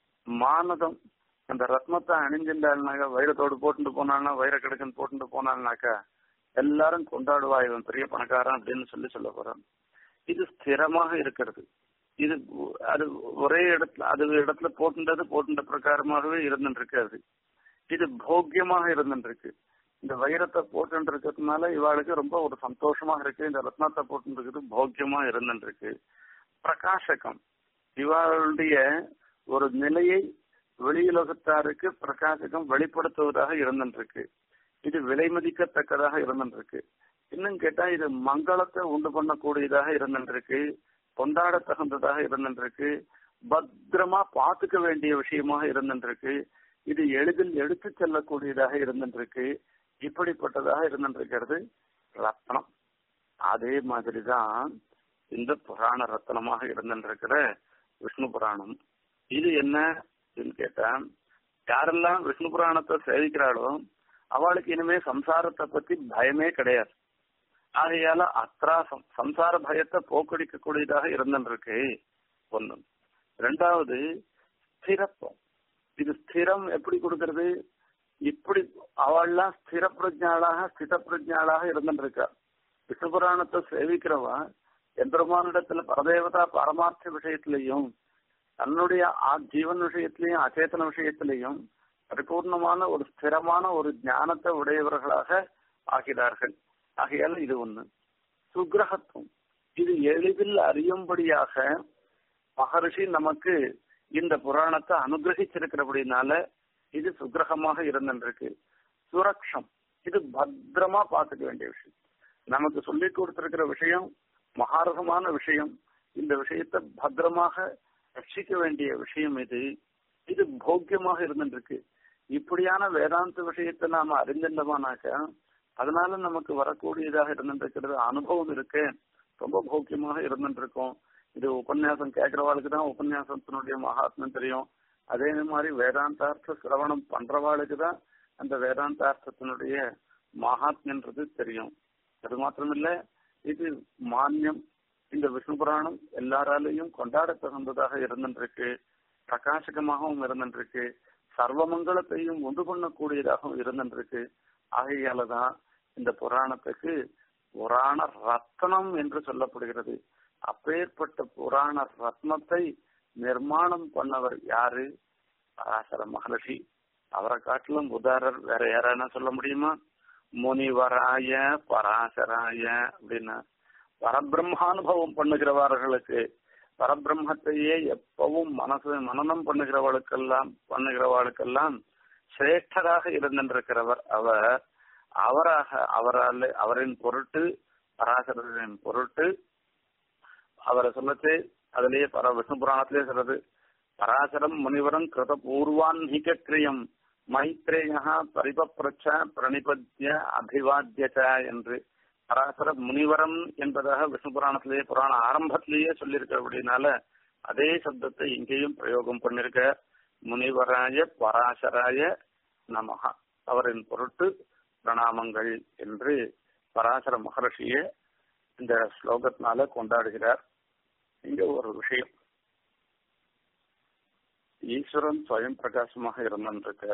மானதம் அந்த ரத்னத்தை அணிஞ்சிருந்தாள்னாக்கா வைரத்தோடு போட்டுட்டு போனான்னா வைர கிடக்குன்னு போட்டுட்டு போனாள்னாக்கா எல்லாரும் கொண்டாடுவா இவன் பெரிய பணக்காரன் அப்படின்னு சொல்லி சொல்ல போறான் இது ஸ்திரமாக இருக்கிறது இது அது ஒரே இடத்துல அது இடத்துல போட்டுன்றது போட்டுன்ற பிரகாரமாகவே இருந்துருக்கு இது போக்கியமாக இருந்துருக்கு இந்த வைரத்தை போட்டு இருக்கிறதுனால இவாளுக்கு ரொம்ப ஒரு சந்தோஷமா இருக்கு இந்த ரத்னத்தை போட்டு இருக்குது போக்கியமா இருந்துருக்கு பிரகாசகம் இவாளுடைய ஒரு நிலையை வெளியுலகத்தாருக்கு பிரகாசகம் வெளிப்படுத்துவதாக இருந்துருக்கு இது விலை மதிக்கத்தக்கதாக இருந்துருக்கு இன்னும் கேட்டா இது மங்களத்தை உண்டு பண்ணக்கூடியதாக இருந்துருக்கு கொண்டாட தகுந்ததாக இருந்துருக்கு பத்திரமா பாத்துக்க வேண்டிய விஷயமாக இருந்துருக்கு இது எளிதில் எடுத்து செல்லக்கூடியதாக இருந்துருக்கு இப்படிப்பட்டதாக இருந்துருக்கிறது ரத்னம் அதே மாதிரிதான் இந்த புராண ரத்னமாக இருந்துருக்கிற விஷ்ணு புராணம் இது என்ன கேட்டா யாரெல்லாம் விஷ்ணு புராணத்தை சேவிக்கிறாளோ அவளுக்கு இனிமே சம்சாரத்தை பத்தி பயமே கிடையாது ஆகையால அத்ராசம் சம்சார பயத்தை போக்கடிக்கக்கூடியதாக இருந்துருக்கு ஒண்ணு ரெண்டாவது ஸ்திரத்துவம் இது ஸ்திரம் எப்படி கொடுக்கறது இப்படி அவள்லாம் ஸ்திர பிரஜாளாக ஸ்தித பிரஜாளாக இருந்துருக்கா விஷ்ணு புராணத்தை சேவிக்கிறவா எந்திரமானிடத்துல பரதேவதா பரமார்த்த விஷயத்திலையும் தன்னுடைய ஜீவன் விஷயத்திலையும் அச்சேதன விஷயத்திலையும் பரிபூர்ணமான ஒரு ஸ்திரமான ஒரு ஞானத்தை உடையவர்களாக ஆகிறார்கள் ஆகையால இது ஒண்ணு சுக்கிரகத்துவம் இது எளிதில் அறியும்படியாக மகரிஷி நமக்கு இந்த புராணத்தை அனுகிரகிச்சிருக்கிறபடினால இது சுக்கிரகமாக இருந்துருக்கு சுரக்ஷம் இது பத்திரமா பார்த்துக்க வேண்டிய விஷயம் நமக்கு சொல்லி கொடுத்திருக்கிற விஷயம் மகாரகமான விஷயம் இந்த விஷயத்தை பத்திரமாக ரட்சிக்க வேண்டிய விஷயம் இது இது போக்கியமாக இருந்துருக்கு இப்படியான வேதாந்த விஷயத்தை நாம அறிந்திருந்தோமானாக்கா அதனால நமக்கு வரக்கூடியதாக இருந்துருக்கிறது அனுபவம் இருக்கு ரொம்ப போக்கியமாக இருந்துருக்கும் இது உபன்யாசம் கேட்கிறவாளுக்கு தான் உபன்யாசத்தினுடைய மகாத்மம் தெரியும் அதே மாதிரி வேதாந்தார்த்த சிரவணம் பண்றவாளுக்கு தான் அந்த வேதாந்தார்த்தத்தினுடைய மகாத்மியன்றது தெரியும் அது மாத்திரமில்ல இது மானியம் இந்த விஷ்ணு புராணம் எல்லாராலையும் கொண்டாட தகுந்ததாக இருந்துருக்கு பிரகாசகமாகவும் இருந்துருக்கு சர்வமங்கலத்தையும் உண்டு பண்ணக்கூடியதாகவும் இருந்துருக்கு ஆகையாலதான் இந்த புராணத்துக்கு புராண ரத்னம் என்று சொல்லப்படுகிறது அப்பேற்பட்ட புராண ரத்னத்தை நிர்மாணம் பண்ணவர் யாரு பராசர மகர்ஷி அவரை காட்டிலும் உதாரர் வேற யாரான சொல்ல முடியுமா முனிவராய பராசராய அப்படின்னா பரபிரம்மானுபவம் பண்ணுகிறவர்களுக்கு பரபிரம்மத்தையே எப்பவும் மனசு மனநம் பண்ணுகிறவளுக்கெல்லாம் பண்ணுகிறவளுக்கெல்லாம் சிரேஷ்டராக இருந்திருக்கிறவர் அவர் அவராக அவரால் அவரின் பொருட்டு பராசரின் பொருட்டு அவரை சொல்லச்சு அதுலயே பர விஷ்ணு புராணத்திலே சொல்றது பராசரம் முனிவரம் கிருத பூர்வான்ஹிக கிரியம் மைத்ரேயா பரிபப்ரச்ச பிரணிபத்திய அபிவாத்தியச்ச என்று பராசர முனிவரம் என்பதாக விஷ்ணு புராணத்திலேயே புராண ஆரம்பத்திலேயே சொல்லியிருக்க அப்படின்னால அதே சப்தத்தை இங்கேயும் பிரயோகம் பண்ணிருக்க முனிவராய பராசராய நமகா அவரின் பொருட்டு பிரணாமங்கள் என்று பராசர மகர்ஷிய இந்த ஸ்லோகத்தினால கொண்டாடுகிறார் இங்க ஒரு விஷயம் ஈஸ்வரன் சுயம் பிரகாசமாக இருந்திருக்க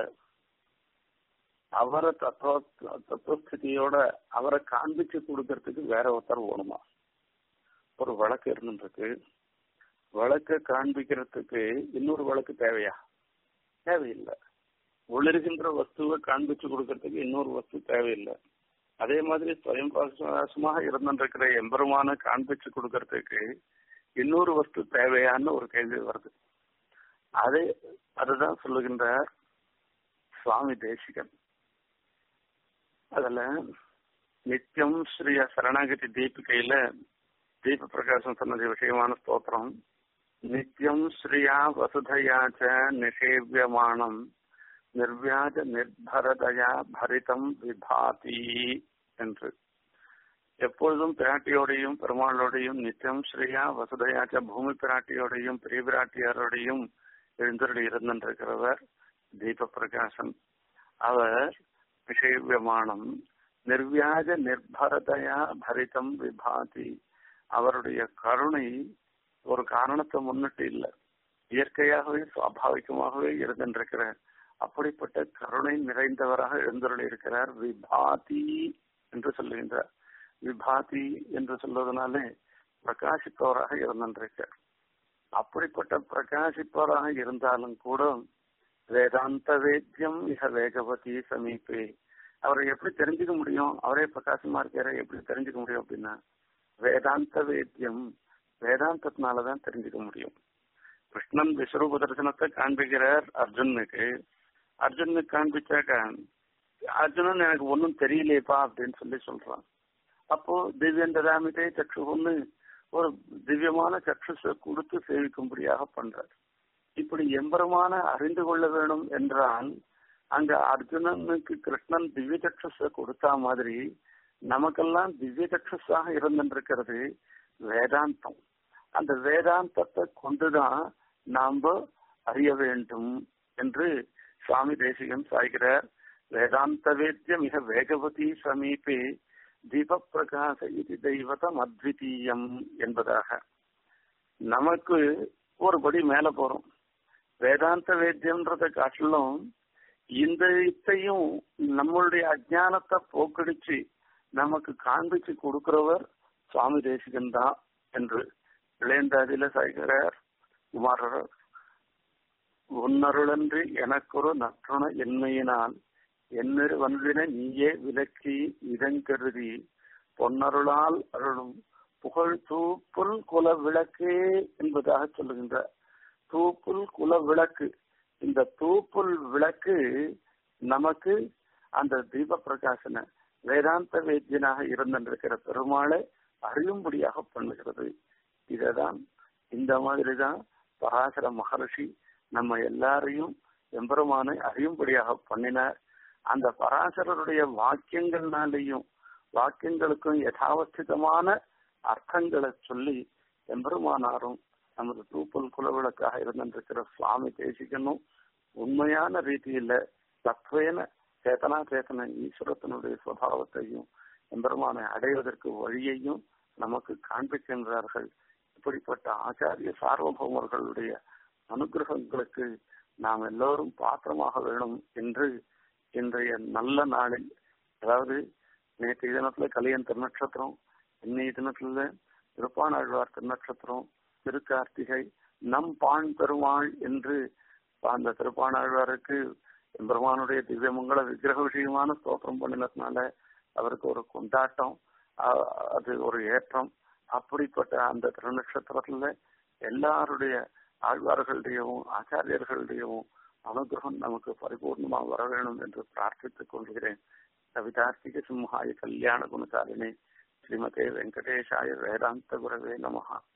அவரை தத்துவ தத்துவஸ்திதியோட அவரை காண்பிச்சு கொடுக்கறதுக்கு வேற ஒருத்தர் வேணுமா ஒரு வழக்கு இருந்துருக்கு வழக்க காண்பிக்கிறதுக்கு இன்னொரு வழக்கு தேவையா தேவையில்லை ஒளிர்கின்ற வஸ்துவை காண்பிச்சு கொடுக்கறதுக்கு இன்னொரு வஸ்து தேவையில்லை அதே மாதிரி சுயம் பிரகாசமாக இருந்திருக்கிற எம்பெருமான காண்பிச்சு கொடுக்கறதுக்கு இன்னொரு வஸ்து தேவையான்னு ஒரு கேள்வி வருது அதே அதுதான் சொல்லுகின்றார் சுவாமி தேசிகன் அதுல நித்தியம் ஸ்ரீ சரணாகதி தீபிகையில தீப பிரகாசம் சொன்னது விஷயமான ஸ்தோத்திரம் நித்தியம் ஸ்ரீயா வசுதையாச்ச நிஷேவியமானம் நிர்வியாஜ நிர்பரதயா பரிதம் விபாதி என்று எப்பொழுதும் பிராட்டியோடையும் பெருமாளோடையும் நித்தியம் ஸ்ரீயா வசுதையாச்ச பூமி பிராட்டியோடையும் பெரிய பிராட்டியாரோடையும் எழுந்தருளி இருந்திருக்கிறவர் தீப பிரகாசன் அவர் விஷயவியமானம் நிர்வியாஜ நிர்பரதையா பரிதம் விபாதி அவருடைய கருணை ஒரு காரணத்தை முன்னிட்டு இல்லை இயற்கையாகவே சுவாபாவிகமாகவே இருந்திருக்கிற அப்படிப்பட்ட கருணை நிறைந்தவராக எழுந்தருளி இருக்கிறார் விபாதி என்று சொல்லுகின்றார் விபாதி என்று சொல்வதனாலே பிரகாசிப்பவராக இருந்திருக்கார் அப்படிப்பட்ட பிரகாசிப்பவராக இருந்தாலும் கூட வேதாந்த வேத்தியம் மிக வேகவதி சமீபே அவரை எப்படி தெரிஞ்சுக்க முடியும் அவரே பிரகாசமா இருக்கார எப்படி தெரிஞ்சுக்க முடியும் அப்படின்னா வேதாந்த வேத்தியம் வேதாந்தத்தினாலதான் தெரிஞ்சுக்க முடியும் கிருஷ்ணன் விஸ்வரூப தரிசனத்தை காண்பிக்கிறார் அர்ஜுனுக்கு அர்ஜுனுக்கு காண்பிச்சாக்க அர்ஜுனன் எனக்கு ஒன்னும் தெரியலையப்பா அப்படின்னு சொல்லி சொல்றான் அப்போ திவ்யந்தராமிதே சக்ஷுன்னு ஒரு திவ்யமான சக்ஷுஸை கொடுத்து சேவிக்கும்படியாக பண்றார் இப்படி எம்பெருமான அறிந்து கொள்ள வேணும் என்றால் அங்க அர்ஜுனனுக்கு கிருஷ்ணன் திவ்ய சக்ஷுஸை கொடுத்தா மாதிரி நமக்கெல்லாம் திவ்ய சக்ஷுஸாக இருந்திருக்கிறது வேதாந்தம் அந்த வேதாந்தத்தை கொண்டுதான் நாம அறிய வேண்டும் என்று சுவாமி தேசிகன் சாய்கிறார் வேதாந்த வேத்திய மிக வேகவதி சமீபே தீப பிரகாச இது தெய்வதம் அத்விதீயம் என்பதாக நமக்கு ஒரு படி மேல போறோம் வேதாந்த வேத்தியம்ன்றதை காட்டிலும் இந்த இத்தையும் நம்மளுடைய அஜானத்தை போக்கடிச்சு நமக்கு காண்பிச்சு கொடுக்கிறவர் சுவாமி தேசிகன் தான் என்று இளையந்தாதியில சாய்கிறார் குமாரர் உன்னருளன்று எனக்கொரு நற்றுண என்மையினால் என்னரு வந்தின நீயே விலக்கி இதங்கருதி பொன்னருளால் அருளும் புகழ் தூப்புல் குல விளக்கே என்பதாக சொல்லுகின்றார் தூப்புல் குல விளக்கு இந்த தூப்புல் விளக்கு நமக்கு அந்த தீப பிரகாசன வேதாந்த வேத்தியனாக இருந்திருக்கிற பெருமாளை அறியும்படியாக பண்ணுகிறது இததான் இந்த மாதிரிதான் பராசர மகர்ஷி நம்ம எல்லாரையும் எம்பெருமானை அறியும்படியாக பண்ணினார் அந்த பராசரருடைய வாக்கியங்கள்னாலேயும் வாக்கியங்களுக்கும் யதாவஸ்திதமான அர்த்தங்களை சொல்லி எம்பெருமானாரும் நமது தூப்பல் குலவிளக்காக இருந்திருக்கிற சுவாமி தேசிகனும் உண்மையான ரீதியில தத்வேன சேதனா சேத்தன ஈஸ்வரத்தினுடைய சுவாவத்தையும் எம்பெருமானை அடைவதற்கு வழியையும் நமக்கு காண்பிக்கின்றார்கள் இப்படிப்பட்ட ஆச்சாரிய சார்வபௌமர்களுடைய அனுகிரகங்களுக்கு நாம் எல்லோரும் பாத்திரமாக வேணும் என்று இன்றைய நல்ல நாளில் அதாவது நேற்றைய தினத்துல கலியன் திருநட்சத்திரம் இன்னைய தினத்துல திருப்பானாழ்வார் திருநட்சத்திரம் திருக்கார்த்திகை நம் பான் பெருமாள் என்று அந்த திருப்பானாழ்வாருக்கு எம்பெருமானுடைய திவ்யமங்கள விக்கிரக விஷயமான ஸ்தோத்திரம் பண்ணினதுனால அவருக்கு ஒரு கொண்டாட்டம் அது ஒரு ஏற்றம் அப்படிப்பட்ட அந்த திருநட்சத்திரத்துல எல்லாருடைய ஆழ்வார்களுடையவும் ஆச்சாரியர்களுடையவும் அனுகிரகம் நமக்கு பரிபூர்ணமாக வர வேணும் என்று பிரார்த்தித்துக் கொள்கிறேன் கவிதார்த்திக சிம்ஹாய கல்யாண குணசாலினி ஸ்ரீமதே வெங்கடேஷாய வேதாந்த குரவே நமஹா